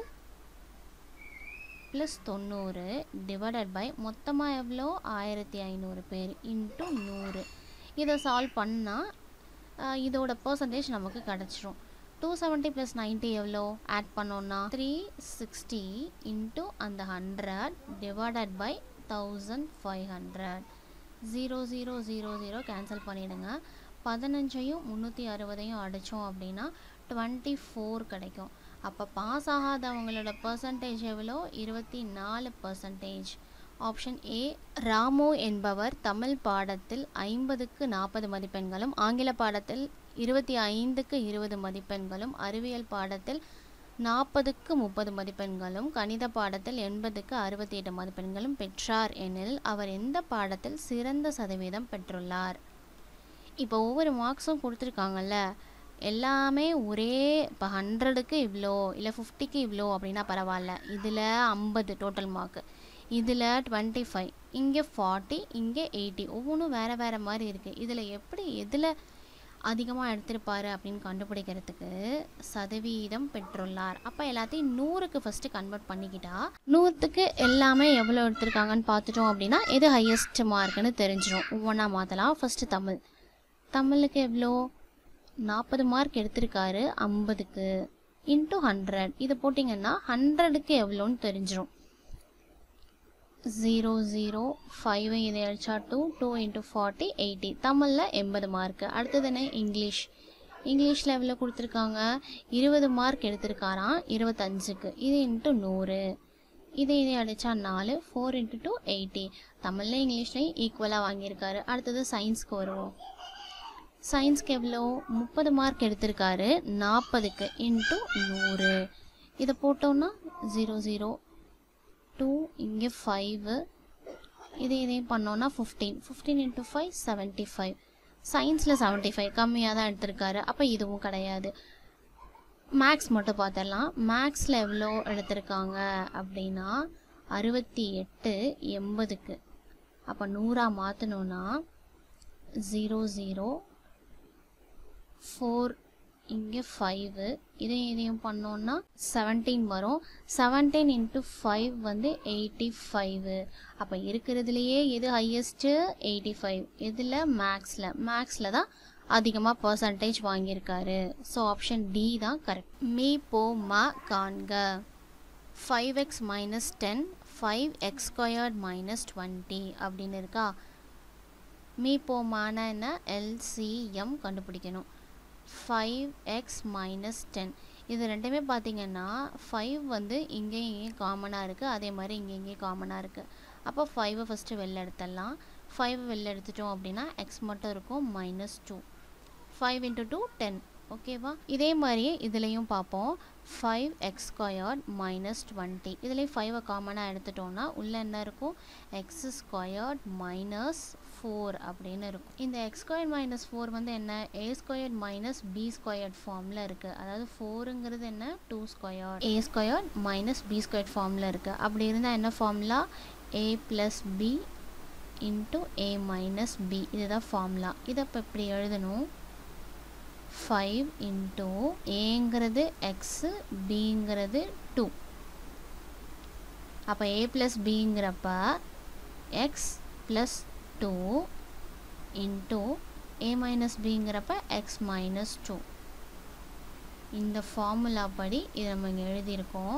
ப்ளஸ் தொண்ணூறு டிவைடட் பை மொத்தமாக எவ்வளோ ஆயிரத்தி ஐநூறு பேர் இன்ட்டு நூறு இதை சால்வ் பண்ணால் இதோட பர்சன்டேஜ் நமக்கு கிடச்சிரும் டூ செவன்ட்டி ப்ளஸ் நைன்ட்டி எவ்வளோ ஆட் பண்ணோன்னா த்ரீ சிக்ஸ்டி இன்ட்டு அந்த hundred divided by thousand five hundred zero zero zero zero cancel பண்ணிவிடுங்க பதினஞ்சையும் முந்நூற்றி அறுபதையும் அடித்தோம் அப்படின்னா டுவெண்ட்டி ஃபோர் கிடைக்கும் அப்போ பாஸ் ஆகாதவங்களோட பர்சன்டேஜ் எவ்வளோ இருபத்தி நாலு பர்சன்டேஜ் ஆப்ஷன் ஏ ராமு என்பவர் தமிழ் பாடத்தில் ஐம்பதுக்கு நாற்பது மதிப்பெண்களும் ஆங்கில பாடத்தில் இருபத்தி ஐந்துக்கு இருபது மதிப்பெண்களும் அறிவியல் பாடத்தில் நாற்பதுக்கு முப்பது மதிப்பெண்களும் கணித பாடத்தில் எண்பதுக்கு அறுபத்தி எட்டு மதிப்பெண்களும் பெற்றார் எனில் அவர் எந்த பாடத்தில் சிறந்த சதவீதம் பெற்றுள்ளார் இப்போ ஒவ்வொரு மார்க்ஸும் கொடுத்துருக்காங்கல்ல எல்லாமே ஒரே இப்போ ஹண்ட்ரடுக்கு இவ்வளோ இல்லை ஃபிஃப்டிக்கு இவ்வளோ அப்படின்னா பரவாயில்ல இதில் ஐம்பது டோட்டல் மார்க்கு இதில் டுவெண்ட்டி ஃபைவ் இங்கே ஃபார்ட்டி இங்கே எயிட்டி ஒவ்வொன்றும் வேறு வேறு மாதிரி இருக்குது இதில் எப்படி எதில் அதிகமாக எடுத்திருப்பாரு அப்படின்னு கண்டுபிடிக்கிறதுக்கு சதவீதம் பெற்றுள்ளார் அப்போ எல்லாத்தையும் நூறுக்கு ஃபஸ்ட்டு கன்வெர்ட் பண்ணிக்கிட்டா நூற்றுக்கு எல்லாமே எவ்வளோ எடுத்திருக்காங்கன்னு பார்த்துட்டோம் அப்படின்னா எது ஹையஸ்ட் மார்க்குன்னு தெரிஞ்சிடும் ஒவ்வொன்றா மாற்றலாம் ஃபஸ்ட்டு தமிழ் தமிழுக்கு எவ்வளோ நாற்பது மார்க் எடுத்திருக்காரு ஐம்பதுக்கு இன்ட்டு ஹண்ட்ரட் இது போட்டிங்கன்னா ஹண்ட்ரடுக்கு எவ்வளோன்னு தெரிஞ்சிடும் ஜீரோ ஜீரோ ஃபைவ் இதை அடிச்சா two two into forty eighty தமிழில் எண்பது மார்க்கு அடுத்தது என்ன இங்கிலீஷ் இங்கிலீஷில் எவ்வளோ கொடுத்துருக்காங்க இருபது மார்க் எடுத்திருக்காராம் இருபத்தஞ்சுக்கு இது இன்ட்டு நூறு இதை இதை அடித்தா நாலு ஃபோர் இன்ட்டு டூ எயிட்டி தமிழ்ல இங்கிலீஷ்லையும் ஈக்குவலாக வாங்கியிருக்காரு அடுத்தது சயின்ஸ்க்கு வருவோம் சயின்ஸ்க்கு எவ்வளோ முப்பது மார்க் எடுத்திருக்காரு நாற்பதுக்கு இன்ட்டு நூறு இதை போட்டோன்னா ஜீரோ ஜீரோ டூ இங்கே ஃபைவு இது இதையும் பண்ணோன்னா fifteen fifteen into five seventy five சயின்ஸில் செவன்ட்டி ஃபைவ் கம்மியாக தான் எடுத்திருக்காரு அப்போ இதுவும் கிடையாது மேக்ஸ் மட்டும் பார்த்துடலாம் மேக்ஸில் எவ்வளோ எடுத்திருக்காங்க அப்படின்னா அறுபத்தி எட்டு எண்பதுக்கு அப்போ நூறாக மாற்றணுன்னா ஜீரோ ஜீரோ ஃபோர் இங்கே ஃபைவு இதையும் இதையும் பண்ணோன்னா செவன்டீன் வரும் செவன்டீன் இன்ட்டு ஃபைவ் வந்து எயிட்டி ஃபைவு அப்போ இருக்கிறதுலையே எது ஹையஸ்ட்டு எயிட்டி ஃபைவ் இதில் மேக்ஸில் மேக்ஸில் தான் அதிகமாக பர்சன்டேஜ் வாங்கியிருக்காரு ஸோ ஆப்ஷன் டி தான் கரெக்ட் மீ போ மா காண்க five x minus ten five x squared minus twenty அப்படின்னு இருக்கா மீப்போமான என்ன எல்சிஎம் கண்டுபிடிக்கணும் ஃபைவ் எக்ஸ் மைனஸ் டென் இது ரெண்டுமே பார்த்தீங்கன்னா ஃபைவ் வந்து இங்கேயும் இங்கேயும் காமனாக இருக்குது அதே மாதிரி இங்கே இங்கேயும் காமனாக இருக்குது அப்போ ஃபைவை ஃபஸ்ட்டு வெளில எடுத்துடலாம் ஃபைவ் வெளில எடுத்துட்டோம் அப்படின்னா எக்ஸ் மட்டும் இருக்கும் minus two five into two ten ஓகேவா இதே மாதிரியே இதுலேயும் பார்ப்போம் five x squared minus twenty இதுலேயும் ஃபைவை காமனாக எடுத்துட்டோம்னா உள்ளே என்ன இருக்கும் எக்ஸ் ஸ்கொயர்ட் மைனஸ் ஃபோர் அப்படின்னு இருக்கும் இந்த எக்ஸ் ஸ்கொயர் மைனஸ் ஃபோர் வந்து என்ன A squared minus B squared ஃபார்மில் இருக்குது அதாவது ஃபோருங்கிறது என்ன two square A squared minus B squared ஃபார்மில் இருக்குது அப்படி இருந்தால் என்ன formula A plus B into A minus B இதுதான் ஃபார்முலா இதை இப்போ இப்படி எழுதணும் ஃபைவ் இன்ட்டு ஏங்கிறது எக்ஸு பிங்கிறது டூ அப்போ ஏ ப்ளஸ் பிங்கிறப்ப x plus two into A minus பிங்கிறப்ப எக்ஸ் மைனஸ் டூ இந்த ஃபார்முலா படி இதை நம்ம இங்கே எழுதியிருக்கோம்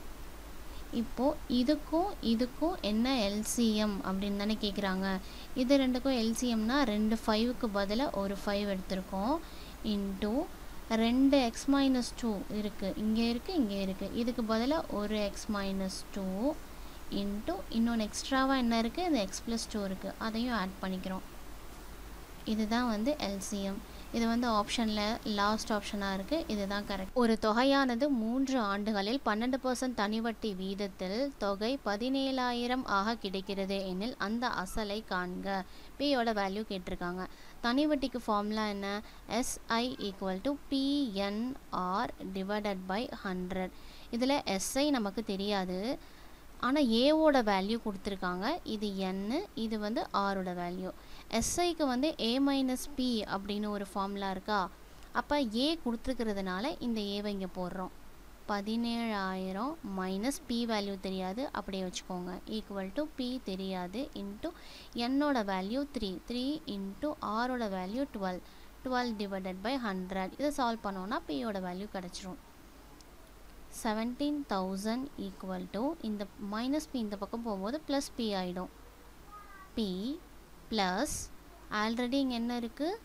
இப்போது இதுக்கும் இதுக்கும் என்ன எல்சிஎம் அப்படின்னு தானே கேட்குறாங்க இது ரெண்டுக்கும் எல்சிஎம்னா ரெண்டு ஃபைவுக்கு பதிலாக ஒரு ஃபைவ் எடுத்திருக்கோம் இன்ட்டு ரெண்டு எக்ஸ் மைனஸ் டூ இருக்குது இங்கே இருக்குது இங்கே இருக்குது இதுக்கு பதிலாக ஒரு எக்ஸ் மைனஸ் டூ இன்ட்டு இன்னொன்று எக்ஸ்ட்ராவாக என்ன இருக்குது இந்த எக்ஸ் ப்ளஸ் டூ இருக்குது அதையும் ஆட் பண்ணிக்கிறோம் இதுதான் வந்து எல்சிஎம் இது வந்து ஆப்ஷனில் லாஸ்ட் ஆப்ஷனாக இருக்குது இதுதான் கரெக்ட் ஒரு தொகையானது மூன்று ஆண்டுகளில் பன்னெண்டு பர்சன்ட் தனிவட்டி வீதத்தில் தொகை பதினேழாயிரம் ஆக கிடைக்கிறது எனில் அந்த அசலை காண்க பியோட வேல்யூ கேட்டிருக்காங்க தனிவட்டிக்கு ஃபார்முலா என்ன SI equal to PNR divided by hundred இதில் எஸ்ஐ நமக்கு தெரியாது ஆனால் ஏவோட வேல்யூ கொடுத்துருக்காங்க இது என்னு இது வந்து ஆரோட வேல்யூ எஸ்ஐக்கு வந்து ஏ மைனஸ் பி அப்படின்னு ஒரு ஃபார்முலா இருக்கா அப்போ ஏ கொடுத்துருக்கிறதுனால இந்த ஏவை இங்கே போடுறோம் பதினேழாயிரம் மைனஸ் பி வேல்யூ தெரியாது அப்படியே வச்சுக்கோங்க ஈக்குவல் டு பி தெரியாது இன்ட்டு என்னோட வேல்யூ த்ரீ த்ரீ இன்ட்டு ஆரோட value twelve twelve divided by hundred இதை சால்வ் பண்ணோன்னா பியோட வேல்யூ கிடச்சிரும் செவன்டீன் தௌசண்ட் ஈக்குவல் டு இந்த மைனஸ் பி இந்த பக்கம் போகும்போது ப்ளஸ் பி ஆகிடும் பி ப்ளஸ் ஆல்ரெடி இங்கே என்ன இருக்குது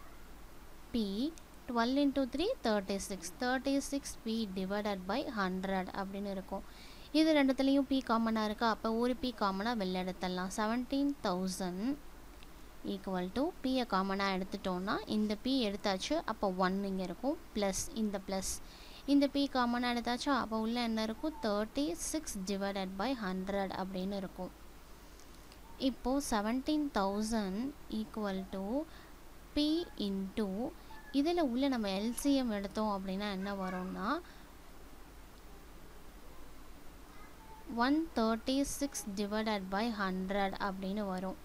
P twelve into three thirty six thirty six P divided by hundred அப்படின்னு இருக்கும் இது ரெண்டுத்துலேயும் பி காமனாக இருக்கா அப்போ ஒரு பி காமனாக வெளில எடுத்துடலாம் செவன்டீன் தௌசண்ட் ஈக்குவல் டு பியை காமனாக எடுத்துட்டோன்னா இந்த பி எடுத்தாச்சு அப்போ ஒன் இங்கே இருக்கும் ப்ளஸ் இந்த ப்ளஸ் இந்த பி காமனாக எடுத்தாச்சா அப்போ உள்ள என்ன இருக்கும் thirty six divided by hundred அப்படின்னு இருக்கும் இப்போது seventeen thousand equal to B into இதில் உள்ள நம்ம எல்சிஎம் எடுத்தோம் அப்படின்னா என்ன வரும்னா one thirty six divided by hundred அப்படின்னு வரும்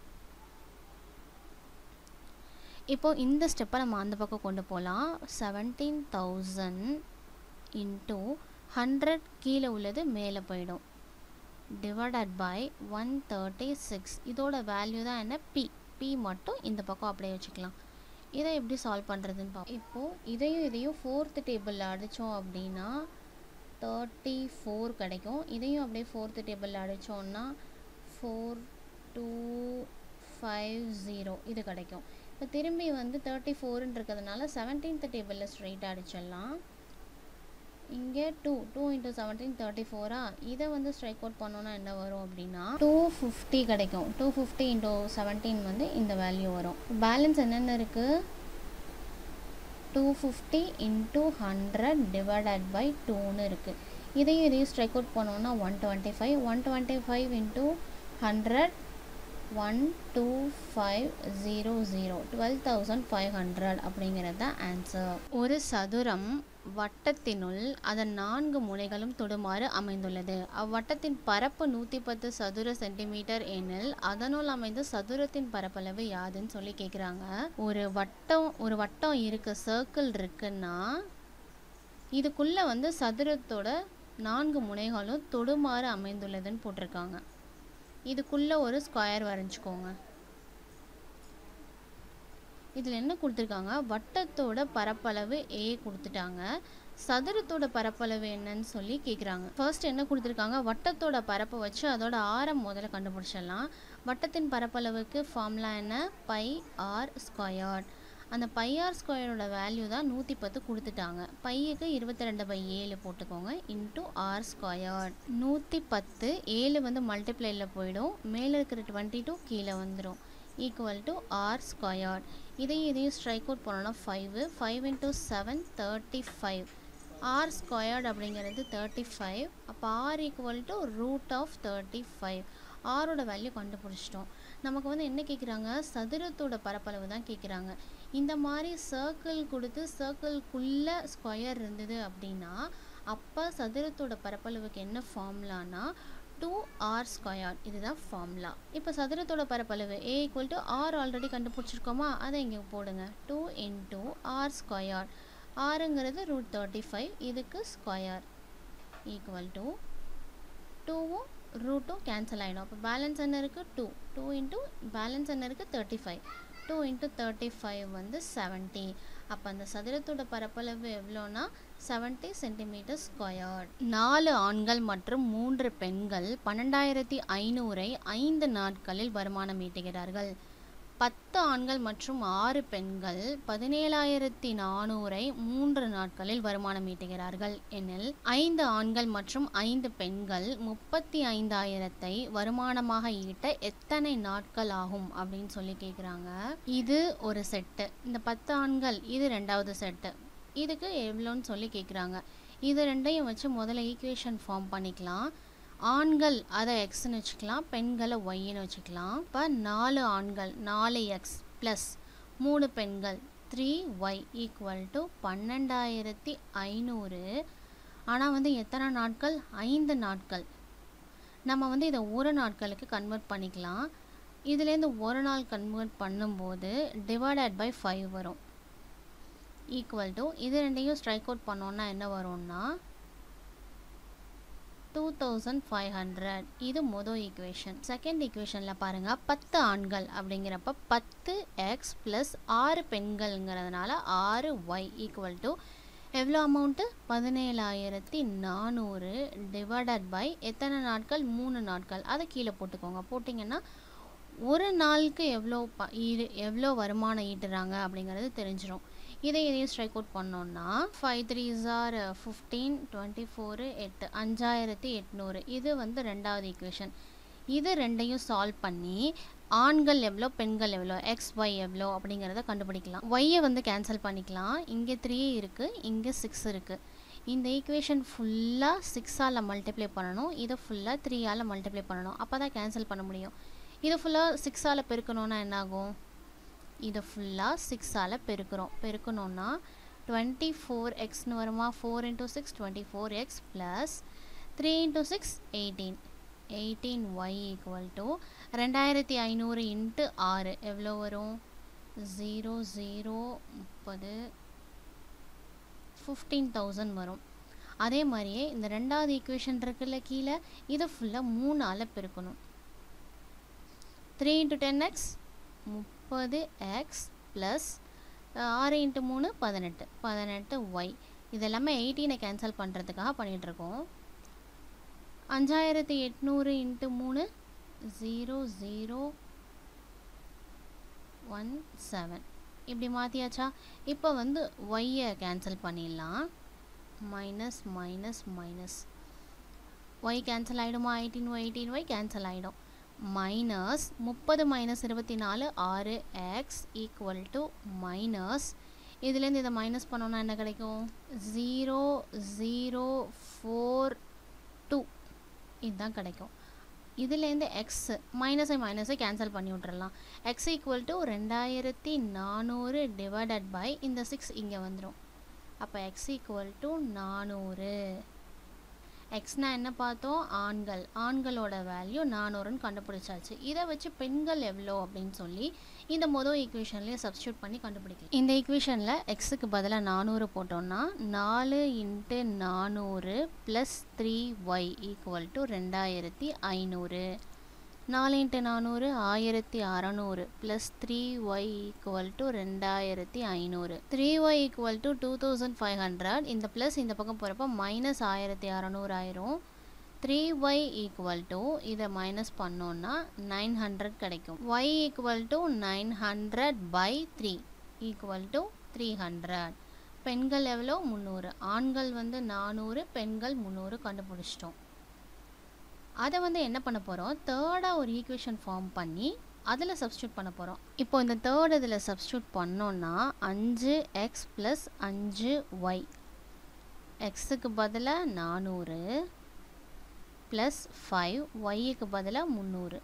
இப்போ இந்த ஸ்டெப்பை நம்ம அந்த பக்கம் கொண்டு போகலாம் செவன்டீன் தௌசண்ட் இன்ட்டு ஹண்ட்ரட் கீழே உள்ளது மேலே போயிடும் divided by one thirty six இதோட வேல்யூ தான் என்ன பி பி மட்டும் இந்த பக்கம் அப்படியே வச்சுக்கலாம் இதை எப்படி சால்வ் பண்ணுறதுன்னு பார்ப்போம் இப்போது இதையும் இதையும் ஃபோர்த்து டேபிளில் அடித்தோம் அப்படின்னா தேர்ட்டி ஃபோர் கிடைக்கும் இதையும் அப்படியே ஃபோர்த்து டேபிளில் அடித்தோம்னா ஃபோர் டூ ஃபைவ் ஜீரோ இது கிடைக்கும் இப்போ திரும்பி வந்து தேர்ட்டி ஃபோருன்னு இருக்கிறதுனால செவன்டீன்த் டேபிளில் ஸ்ட்ரைட்டாக அடிச்சிடலாம் இங்கே two two into seventeen thirty ஃபோரா இதை வந்து ஸ்ட்ரைக் அவுட் பண்ணோன்னா என்ன வரும் அப்படின்னா டூ ஃபிஃப்டி கிடைக்கும் டூ ஃபிஃப்டி இன்ட்டு செவன்டீன் வந்து இந்த வேல்யூ வரும் பேலன்ஸ் என்னென்ன இருக்குது two fifty into hundred divided by டூன்னு இருக்குது இதையும் இதையும் ஸ்ட்ரைக் அவுட் பண்ணோன்னா one twenty five one twenty five into hundred one two five zero zero twelve thousand five hundred அப்படிங்கிறது தான் ஆன்சர் ஒரு சதுரம் வட்டத்தினுள் அதன் நான்கு முனைகளும் தொடுமாறு அமைந்துள்ளது அவ்வட்டத்தின் பரப்பு நூற்றி பத்து சதுர சென்டிமீட்டர் எனில் அதனுள் அமைந்த சதுரத்தின் பரப்பளவு யாதுன்னு சொல்லி கேட்குறாங்க ஒரு வட்டம் ஒரு வட்டம் இருக்கு சர்க்கிள் இருக்குன்னா இதுக்குள்ளே வந்து சதுரத்தோட நான்கு முனைகளும் தொடுமாறு அமைந்துள்ளதுன்னு போட்டிருக்காங்க இதுக்குள்ளே ஒரு ஸ்கொயர் வரைஞ்சிக்கோங்க இதில் என்ன கொடுத்துருக்காங்க வட்டத்தோட பரப்பளவு ஏ கொடுத்துட்டாங்க சதுரத்தோட பரப்பளவு என்னன்னு சொல்லி கேட்குறாங்க ஃபர்ஸ்ட் என்ன கொடுத்துருக்காங்க வட்டத்தோட பரப்பை வச்சு அதோட ஆரம் முதல்ல கண்டுபிடிச்சிடலாம் வட்டத்தின் பரப்பளவுக்கு ஃபார்முலா என்ன பை ஆர் ஸ்கொயர்ட் அந்த பை ஆர் ஸ்கொயரோட வேல்யூ தான் நூற்றி பத்து கொடுத்துட்டாங்க பையுக்கு இருபத்தி ரெண்டு பை ஏழு போட்டுக்கோங்க இன்ட்டு ஆர் ஸ்கொயர்ட் நூற்றி பத்து ஏழு வந்து மல்டிப்ளைல போயிடும் மேலே இருக்கிற டுவெண்ட்டி டூ கீழே வந்துடும் ஈக்குவல் டு ஆர் ஸ்கொயர்ட் இதையும் இதையும் ஸ்ட்ரைக் அவுட் பண்ணோன்னா five five into seven thirty five R squared அப்படிங்கிறது தேர்ட்டி ஃபைவ் அப்போ R equal to root of thirty five ஆரோட வேல்யூ கண்டுபிடிச்சிட்டோம் நமக்கு வந்து என்ன கேட்குறாங்க சதுரத்தோட பரப்பளவு தான் கேட்குறாங்க இந்த மாதிரி சர்க்கிள் கொடுத்து சர்க்கிள்குள்ளே ஸ்கொயர் இருந்தது அப்படின்னா அப்போ சதுரத்தோட பரப்பளவுக்கு என்ன ஃபார்முலானா டூ ஆர் ஸ்கொயர் இதுதான் ஃபார்முலா இப்போ சதுரத்தோட பரப்பளவு A equal to R already கண்டுபிடிச்சிருக்கோமா அதை இங்கே போடுங்க டூ இன்டூ ஆர் ஸ்கொயர் ஆறுங்கிறது ரூட் தேர்ட்டி ஃபைவ் இதுக்கு ஸ்கொயர் ஈக்குவல் டு டூவும் ரூட்டும் கேன்சல் ஆகிடும் அப்போ பேலன்ஸ் என்ன இருக்குது டூ டூ இன்ட்டு பேலன்ஸ் என்ன இருக்குது thirty five two into thirty five வந்து செவன்ட்டி அப்போ அந்த சதுரத்தோட பரப்பளவு எவ்வளோனா செவன்ட்டி சென்டிமீட்டர் ஸ்கொயர் நாலு ஆண்கள் மற்றும் மூன்று பெண்கள் பன்னெண்டாயிரத்தி ஐநூறை ஐந்து நாட்களில் வருமானம் ஈட்டுகிறார்கள் பத்து ஆண்கள் மற்றும் ஆறு பெண்கள் பதினேழாயிரத்தி நானூறை மூன்று நாட்களில் வருமானம் ஈட்டுகிறார்கள் எனில் ஐந்து ஆண்கள் மற்றும் ஐந்து பெண்கள் முப்பத்தி ஐந்தாயிரத்தை வருமானமாக ஈட்ட எத்தனை நாட்கள் ஆகும் அப்படின்னு சொல்லி கேட்குறாங்க இது ஒரு செட்டு இந்த பத்து ஆண்கள் இது ரெண்டாவது செட்டு இதுக்கு எவ்வளோன்னு சொல்லி கேட்குறாங்க இது ரெண்டையும் வச்சு முதல்ல ஈக்குவேஷன் ஃபார்ம் பண்ணிக்கலாம் ஆண்கள் அதை எக்ஸ்னு வச்சுக்கலாம் பெண்களை ஒய்ன்னு வச்சுக்கலாம் இப்போ நாலு ஆண்கள் நாலு எக்ஸ் ப்ளஸ் மூணு பெண்கள் த்ரீ ஒய் ஈக்குவல் டு பன்னெண்டாயிரத்தி ஐநூறு ஆனால் வந்து எத்தனை நாட்கள் ஐந்து நாட்கள் நம்ம வந்து இதை ஒரு நாட்களுக்கு கன்வெர்ட் பண்ணிக்கலாம் இதுலேருந்து ஒரு நாள் கன்வெர்ட் பண்ணும்போது டிவைடட் பை ஃபைவ் வரும் ஈக்குவல் டு இது ரெண்டையும் ஸ்ட்ரைக் அவுட் பண்ணோன்னா என்ன வரும்னா டூ தௌசண்ட் ஃபைவ் ஹண்ட்ரட் இது மொதல் ஈக்குவேஷன் செகண்ட் ஈக்குவேஷனில் பாருங்கள் பத்து ஆண்கள் அப்படிங்கிறப்ப பத்து எக்ஸ் ப்ளஸ் ஆறு பெண்கள்ங்கிறதுனால ஆறு ஒய் ஈக்குவல் டு எவ்வளோ அமௌண்ட்டு பதினேழாயிரத்தி நானூறு டிவைடட் பை எத்தனை நாட்கள் மூணு நாட்கள் அதை கீழே போட்டுக்கோங்க போட்டிங்கன்னா ஒரு நாளுக்கு எவ்வளோ ப ஈடு எவ்வளோ வருமானம் ஈட்டுறாங்க அப்படிங்கிறது தெரிஞ்சிடும் இதை இதையும் ஸ்ட்ரைக் அவுட் பண்ணோன்னா ஃபைவ் த்ரீ ஜார் ஃபிஃப்டீன் டுவெண்ட்டி ஃபோரு எட்டு அஞ்சாயிரத்தி எட்நூறு இது வந்து ரெண்டாவது ஈக்குவேஷன் இது ரெண்டையும் சால்வ் பண்ணி ஆண்கள் எவ்வளோ பெண்கள் எவ்வளோ எக்ஸ் ஒய் எவ்வளோ அப்படிங்கிறத கண்டுபிடிக்கலாம் ஒய்யை வந்து கேன்சல் பண்ணிக்கலாம் இங்கே த்ரீ இருக்குது இங்கே சிக்ஸ் இருக்குது இந்த ஈக்குவேஷன் ஃபுல்லாக சிக்ஸால் மல்டிப்ளை பண்ணணும் இதை ஃபுல்லாக த்ரீயால் மல்டிப்ளை பண்ணணும் அப்போ தான் கேன்சல் பண்ண முடியும் இதை ஃபுல்லாக சிக்ஸால் பெருக்கணுன்னா என்னாகும் இதை ஃபுல்லாக சிக்ஸால் பெருக்கிறோம் பெருக்கணுன்னா டுவெண்ட்டி ஃபோர் எக்ஸ்னு வருமா four into six twenty four x plus three into six eighteen eighteen y equal to ரெண்டாயிரத்தி ஐநூறு இன்ட்டு ஆறு எவ்வளோ வரும் ஜீரோ ஜீரோ முப்பது ஃபிஃப்டீன் தௌசண்ட் வரும் அதே மாதிரியே இந்த ரெண்டாவது ஈக்குவேஷன் இருக்குல்ல கீழே இதை ஃபுல்லாக மூணால் பெருக்கணும் த்ரீ இன்ட்டு டென் எக்ஸ் முப்பது எக்ஸ் ப்ளஸ் ஆறு இன்ட்டு மூணு பதினெட்டு பதினெட்டு ஒய் இது எல்லாமே எயிட்டீனை கேன்சல் பண்ணுறதுக்காக பண்ணிகிட்ருக்கோம் அஞ்சாயிரத்தி எட்நூறு இன்ட்டு மூணு ஜீரோ ஜீரோ ஒன் செவன் இப்படி மாற்றியாச்சா இப்போ வந்து ஒய்யை கேன்சல் பண்ணிடலாம் minus minus minus y cancel ஆகிடுமா eighteen y eighteen y cancel ஆகிடும் மைனஸ் முப்பது மைனஸ் இருபத்தி நாலு ஆறு எக்ஸ் ஈக்குவல் டு மைனஸ் இதுலேருந்து இதை மைனஸ் பண்ணோன்னா என்ன கிடைக்கும் ஜீரோ ஜீரோ ஃபோர் டூ இதுதான் கிடைக்கும் இதுலேருந்து எக்ஸ் மைனஸை மைனஸை கேன்சல் பண்ணி விட்றலாம் எக்ஸ் ஈக்குவல் டு ரெண்டாயிரத்தி நானூறு டிவைடட் பை இந்த சிக்ஸ் இங்கே வந்துடும் அப்போ எக்ஸ் ஈக்குவல் டு நானூறு எக்ஸ்னா என்ன பார்த்தோம் ஆண்கள் ஆண்களோட வேல்யூ நானூறுன்னு கண்டுபிடிச்சாச்சு இதை வச்சு பெண்கள் எவ்வளோ அப்படின்னு சொல்லி இந்த மொதல் ஈக்குவேஷன்லேயே சப்ஸ்டியூட் பண்ணி கண்டுபிடிக்கலாம் இந்த ஈக்குவேஷனில் எக்ஸுக்கு பதிலாக நானூறு போட்டோம்னா நாலு இன்ட்டு நானூறு plus three y equal to ரெண்டாயிரத்தி ஐநூறு நாலு இன்ட்டு நானூறு ஆயிரத்தி அறநூறு plus three y equal to ரெண்டாயிரத்தி ஐநூறு three y equal to two thousand five hundred இந்த ப்ளஸ் இந்த பக்கம் போகிறப்ப மைனஸ் ஆயிரத்தி அறநூறு ஆயிரும் த்ரீ ஒய் ஈக்குவல் டு இதை மைனஸ் பண்ணோன்னா நைன் ஹண்ட்ரட் கிடைக்கும் y equal to nine hundred by three equal to three hundred பெண்கள் எவ்வளோ முந்நூறு ஆண்கள் வந்து நானூறு பெண்கள் முந்நூறு கண்டுபிடிச்சிட்டோம் அதை வந்து என்ன பண்ண போகிறோம் தேர்டாக ஒரு ஈக்குவேஷன் ஃபார்ம் பண்ணி அதில் சப்ஸ்டியூட் பண்ண போகிறோம் இப்போ இந்த தேர்ட் இதில் சப்ஸ்டியூட் பண்ணோன்னா அஞ்சு எக்ஸ் ப்ளஸ் அஞ்சு ஒய் எக்ஸுக்கு பதிலாக நானூறு ப்ளஸ் ஃபைவ் ஒய்யுக்கு பதிலாக முந்நூறு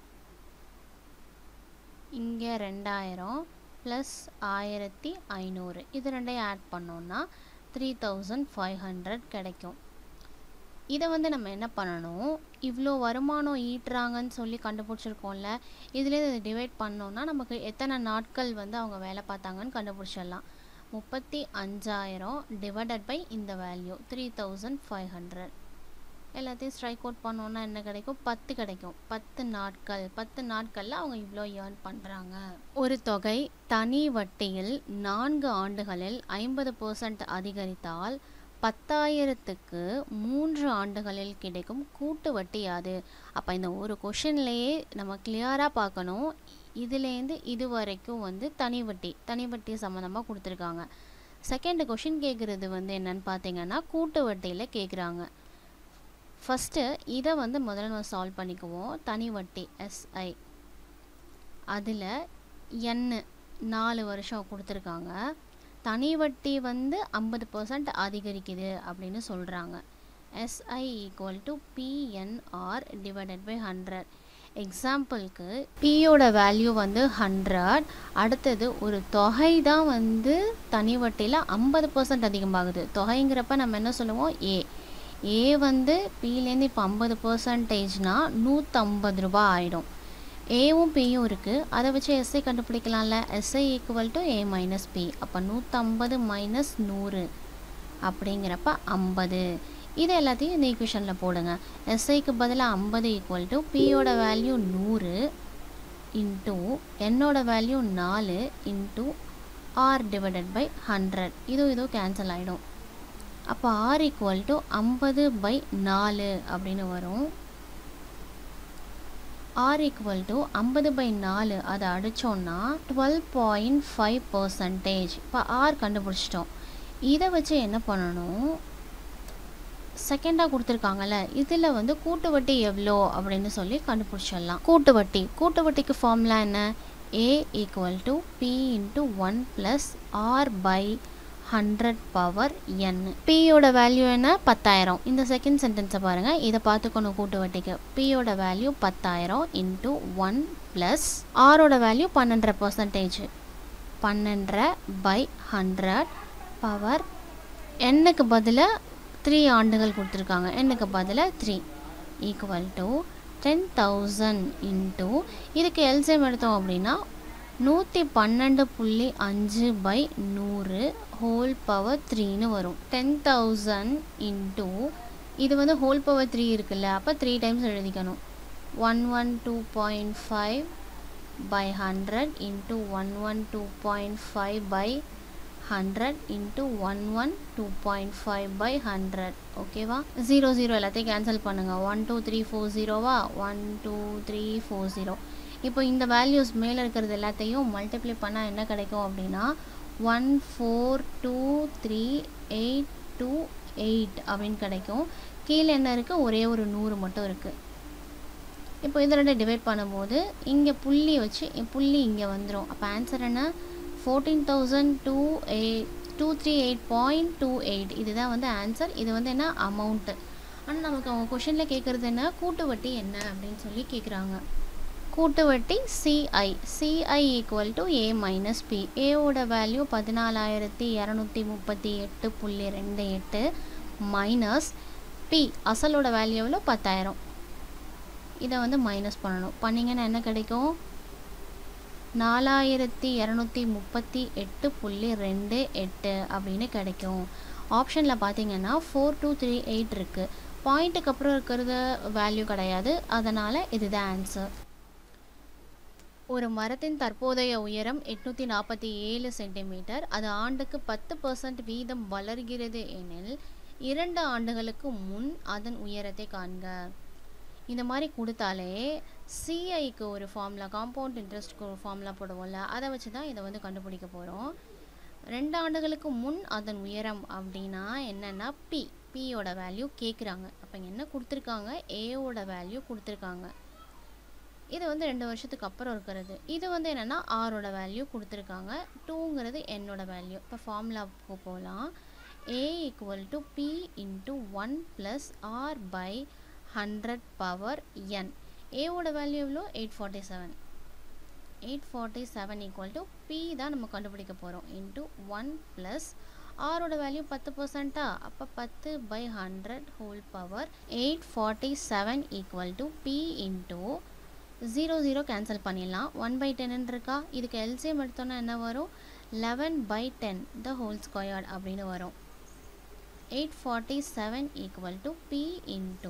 இங்கே ரெண்டாயிரம் ப்ளஸ் ஆயிரத்தி ஐநூறு இது ரெண்டையும் ஆட் பண்ணோன்னா த்ரீ தௌசண்ட் ஃபைவ் ஹண்ட்ரட் கிடைக்கும் இதை வந்து நம்ம என்ன பண்ணணும் இவ்வளோ வருமானம் ஈட்டுறாங்கன்னு சொல்லி கண்டுபிடிச்சிருக்கோம்ல இதுலேயே இதை டிவைட் பண்ணோன்னா நமக்கு எத்தனை நாட்கள் வந்து அவங்க வேலை பார்த்தாங்கன்னு கண்டுபிடிச்சிடலாம் முப்பத்தி அஞ்சாயிரம் டிவைடட் பை இந்த value three thousand five hundred எல்லாத்தையும் ஸ்ட்ரைக் அவுட் பண்ணோன்னா என்ன கிடைக்கும் பத்து கிடைக்கும் பத்து நாட்கள் பத்து நாட்களில் அவங்க இவ்வளோ ஏர்ன் பண்ணுறாங்க ஒரு தொகை தனி வட்டியில் நான்கு ஆண்டுகளில் ஐம்பது பர்சன்ட் அதிகரித்தால் பத்தாயிரத்துக்கு மூன்று ஆண்டுகளில் கிடைக்கும் கூட்டு வட்டி யாது அப்போ இந்த ஒரு கொஷின்லேயே நம்ம கிளியராக பார்க்கணும் இதுலேருந்து இது வரைக்கும் வந்து தனி வட்டி தனி வட்டி சம்மந்தமாக கொடுத்துருக்காங்க செகண்ட் கொஷின் கேட்குறது வந்து என்னன்னு பார்த்தீங்கன்னா கூட்டு வட்டியில் கேட்குறாங்க ஃபஸ்ட்டு இதை வந்து முதல்ல நம்ம சால்வ் பண்ணிக்குவோம் தனி வட்டி எஸ்ஐ அதில் எண்ணு நாலு வருஷம் கொடுத்துருக்காங்க தனி வட்டி வந்து ஐம்பது பர்சன்ட் அதிகரிக்குது அப்படின்னு சொல்கிறாங்க SI equal to PNR divided by hundred எக்ஸாம்பிளுக்கு பியோட வேல்யூ வந்து ஹண்ட்ரட் அடுத்தது ஒரு தொகை தான் வந்து தனி வட்டியில் ஐம்பது பர்சன்ட் அதிகமாகுது தொகைங்கிறப்ப நம்ம என்ன சொல்லுவோம் ஏ ஏ வந்து பிலேருந்து இப்போ ஐம்பது பர்சன்டேஜ்னால் நூற்றம்பது ரூபா ஆகிடும் ஏவும் பியும் இருக்குது அதை வச்சு எஸ்ஐ கண்டுபிடிக்கலாம்ல SI equal to A minus B அப்போ நூற்றம்பது மைனஸ் நூறு அப்படிங்கிறப்ப ஐம்பது இது எல்லாத்தையும் இந்த ஈக்குவேஷனில் போடுங்க எஸ்ஐக்கு பதிலாக ஐம்பது ஈக்குவல் டு பியோட வேல்யூ நூறு இன்ட்டு என்னோட வேல்யூ நாலு into R divided by hundred இதுவும் இதுவும் கேன்சல் ஆகிடும் அப்போ ஆர் ஈக்குவல் டு ஐம்பது பை நாலு அப்படின்னு வரும் ஆர் ஈக்குவல் டு ஐம்பது பை நாலு அதை அடித்தோன்னா டுவெல் பாயிண்ட் ஃபைவ் பர்சன்டேஜ் இப்போ ஆர் கண்டுபிடிச்சிட்டோம் இதை வச்சு என்ன பண்ணணும் செகண்டாக கொடுத்துருக்காங்கல்ல இதில் வந்து கூட்டு வட்டி எவ்வளோ அப்படின்னு சொல்லி கண்டுபிடிச்சிடலாம் கூட்டு வட்டி கூட்டு வட்டிக்கு ஃபார்முலா என்ன A equal to B into one plus R by hundred power N பியோட வேல்யூ என்ன பத்தாயிரம் இந்த செகண்ட் சென்டென்ஸை பாருங்கள் இதை பார்த்துக்கணும் கூட்டு வட்டிக்கு பியோட வேல்யூ பத்தாயிரம் இன்ட்டு ஒன் ப்ளஸ் ஆரோட வேல்யூ பன்னெண்டரை பர்சன்டேஜ் பன்னெண்டரை பை ஹண்ட்ரட் பவர் எண்ணுக்கு பதிலாக த்ரீ ஆண்டுகள் கொடுத்துருக்காங்க எண்ணுக்கு பதிலாக three equal to ten thousand into இதுக்கு எல்சிஎம் எடுத்தோம் அப்படின்னா நூற்றி பன்னெண்டு புள்ளி அஞ்சு பை நூறு ஹோல் பவர் த்ரீன்னு வரும் டென் தௌசண்ட் இன்ட்டு இது வந்து ஹோல் பவர் த்ரீ இருக்குல்ல அப்போ த்ரீ டைம்ஸ் எழுதிக்கணும் one one two point five by hundred into one one two point five by hundred into one one two point five by hundred ஓகேவா zero zero எல்லாத்தையும் cancel பண்ணுங்கள் one two three four ஜீரோவா one two three four zero இப்போ இந்த values மேலே இருக்கிறது எல்லாத்தையும் multiply பண்ணால் என்ன கிடைக்கும் அப்படின்னா one four two three eight two eight அப்படின்னு கிடைக்கும் கீழே என்ன இருக்குது ஒரே ஒரு நூறு மட்டும் இருக்குது இப்போ இது ரெண்டு டிவைட் பண்ணும்போது இங்கே புள்ளி வச்சு புள்ளி இங்கே வந்துடும் அப்போ ஆன்சர் என்ன fourteen thousand two eight two three eight point two eight இதுதான் வந்து ஆன்சர் இது வந்து என்ன அமௌண்ட்டு ஆனால் நமக்கு அவங்க கொஷினில் கேட்குறது என்ன கூட்டு வட்டி என்ன அப்படின்னு சொல்லி கேட்குறாங்க கூட்டு வட்டி CI CI equal to A minus B ஏவோட வேல்யூ பதினாலாயிரத்தி இரநூத்தி முப்பத்தி எட்டு புள்ளி ரெண்டு எட்டு மைனஸ் பி அசலோட வேல்யூ எவ்வளோ பத்தாயிரம் இதை வந்து மைனஸ் பண்ணணும் பண்ணிங்கன்னா என்ன கிடைக்கும் நாலாயிரத்தி இரநூத்தி முப்பத்தி எட்டு புள்ளி ரெண்டு எட்டு அப்படின்னு கிடைக்கும் ஆப்ஷனில் பார்த்தீங்கன்னா ஃபோர் டூ த்ரீ எயிட் இருக்குது பாயிண்ட்டுக்கு அப்புறம் இருக்கிறது வேல்யூ கிடையாது அதனால் இதுதான் ஆன்சர் ஒரு மரத்தின் தற்போதைய உயரம் எட்நூற்றி நாற்பத்தி ஏழு சென்டிமீட்டர் அது ஆண்டுக்கு பத்து பர்சன்ட் வீதம் வளர்கிறது எனில் இரண்டு ஆண்டுகளுக்கு முன் அதன் உயரத்தை காண்க இந்த மாதிரி கொடுத்தாலே சிஐக்கு ஒரு ஃபார்முலா காம்பவுண்ட் இன்ட்ரெஸ்ட்க்கு ஒரு ஃபார்முலா போடுவோம்ல அதை வச்சு தான் இதை வந்து கண்டுபிடிக்க போகிறோம் ரெண்டு ஆண்டுகளுக்கு முன் அதன் உயரம் அப்படின்னா என்னென்னா பி பியோட வேல்யூ கேட்குறாங்க அப்போ என்ன கொடுத்துருக்காங்க ஏவோட வேல்யூ கொடுத்துருக்காங்க இது வந்து ரெண்டு வருஷத்துக்கு அப்புறம் இருக்கிறது இது வந்து என்னென்னா ஆரோட வேல்யூ கொடுத்துருக்காங்க டூங்கிறது என்னோட வேல்யூ இப்போ ஃபார்முலாவுக்கு போகலாம் A equal to B into one plus R by hundred power N ஏவோட வேல்யூ எவ்வளோ eight forty seven eight forty seven equal to B தான் நம்ம கண்டுபிடிக்க போகிறோம் இன்ட்டு ஒன் ப்ளஸ் ஆரோட வேல்யூ பத்து பர்சன்ட்டா அப்போ பத்து by hundred whole power eight forty seven equal to B into zero zero cancel பண்ணிடலாம் ஒன் பை டென்னு இருக்கா இதுக்கு எல்சிஎம் எடுத்தோன்னா என்ன வரும் eleven by ten the whole squared அப்படின்னு வரும் eight forty seven equal to B into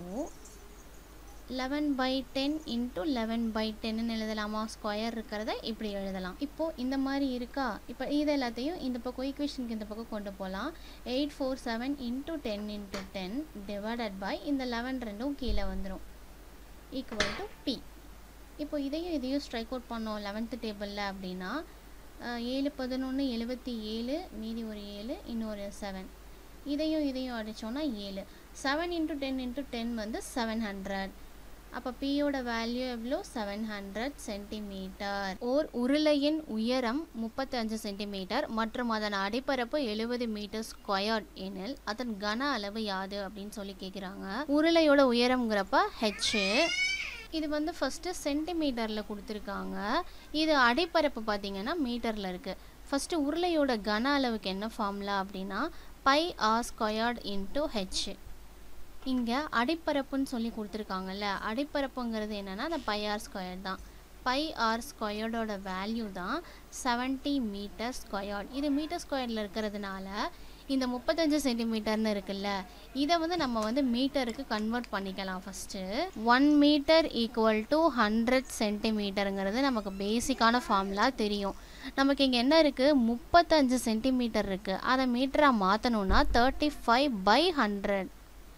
eleven by ten into eleven by டென்னு எழுதலாமா ஸ்கொயர் இருக்கிறத இப்படி எழுதலாம் இப்போது இந்த மாதிரி இருக்கா இப்போ இது எல்லாத்தையும் இந்த பக்கம் ஈக்குவேஷனுக்கு இந்த பக்கம் கொண்டு போகலாம் eight four seven into ten into ten divided by இந்த லெவன் ரெண்டும் கீழே வந்துடும் ஈக்குவல் டு பி இப்போ இதையும் இதையும் ஸ்ட்ரைக் அவுட் பண்ணோம் லெவன்த்து டேபிளில் அப்படின்னா ஏழு பதினொன்று எழுபத்தி ஏழு மீதி ஒரு ஏழு இன்னொரு செவன் இதையும் இதையும் அடித்தோன்னா ஏழு seven into ten into ten வந்து செவன் ஹண்ட்ரட் அப்போ பியோட வேல்யூ எவ்வளோ செவன் ஹண்ட்ரட் சென்டிமீட்டர் ஓர் உருளையின் உயரம் முப்பத்தஞ்சு சென்டிமீட்டர் மற்றும் அதன் அடிப்பரப்பு எழுபது மீட்டர் ஸ்கொயர்ட் எனில் அதன் கன அளவு யாது அப்படின்னு சொல்லி கேட்குறாங்க உருளையோட உயரம்ங்கிறப்ப ஹெச்சு இது வந்து ஃபஸ்ட்டு சென்டிமீட்டரில் கொடுத்துருக்காங்க இது அடிப்பரப்பு பார்த்தீங்கன்னா மீட்டரில் இருக்குது ஃபஸ்ட்டு உருளையோட கன அளவுக்கு என்ன ஃபார்முலா அப்படின்னா pi R squared into H இங்கே அடிப்பரப்புன்னு சொல்லி கொடுத்துருக்காங்கல்ல அடிப்பரப்புங்கிறது என்னென்னா அந்த பை ஆர் ஸ்கொயர் தான் பை ஆர் ஸ்கொயர்டோட வேல்யூ தான் செவன்ட்டி மீட்டர் ஸ்கொயர்ட் இது மீட்டர் ஸ்கொயர்டில் இருக்கிறதுனால இந்த முப்பத்தஞ்சு சென்டிமீட்டர்னு இருக்குல்ல இதை வந்து நம்ம வந்து மீட்டருக்கு கன்வெர்ட் பண்ணிக்கலாம் first one metre equal to hundred சென்டிமீட்டருங்கிறது நமக்கு பேசிக்கான ஃபார்முலா தெரியும் நமக்கு இங்கே என்ன இருக்குது முப்பத்தஞ்சு சென்டிமீட்டர் இருக்குது அதை மீட்டராக மாற்றணுன்னா thirty five by hundred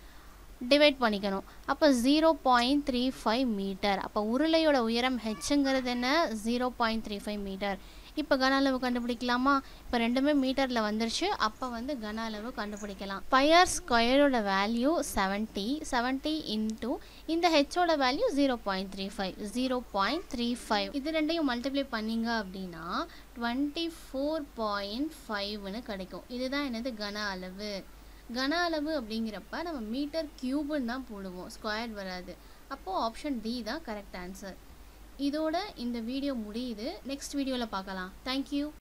divide பண்ணிக்கணும் அப்போ zero point three five metre அப்போ உருளையோட உயரம் ஹெச்ங்கிறது என்ன zero point three five metre இப்போ கன அளவு கண்டுபிடிக்கலாமா இப்போ ரெண்டுமே மீட்டரில் வந்துருச்சு அப்போ வந்து கன அளவு கண்டுபிடிக்கலாம் பையர் ஸ்கொயரோட வேல்யூ செவன்ட்டி செவன்ட்டி இன்டூ இந்த ஹெச்சோட value zero point three five zero point three five இது ரெண்டையும் மல்டிப்ளை பண்ணிங்க அப்படின்னா டுவெண்ட்டி ஃபோர் பாயிண்ட் ஃபைவ்னு கிடைக்கும் இதுதான் என்னது கன அளவு கன அளவு அப்படிங்கிறப்ப நம்ம மீட்டர் கியூபுன்னு தான் போடுவோம் ஸ்கொயர் வராது அப்போது ஆப்ஷன் டி தான் கரெக்ட் ஆன்சர் இதோட இந்த வீடியோ முடியுது நெக்ஸ்ட் வீடியோவில் பார்க்கலாம் தேங்க்யூ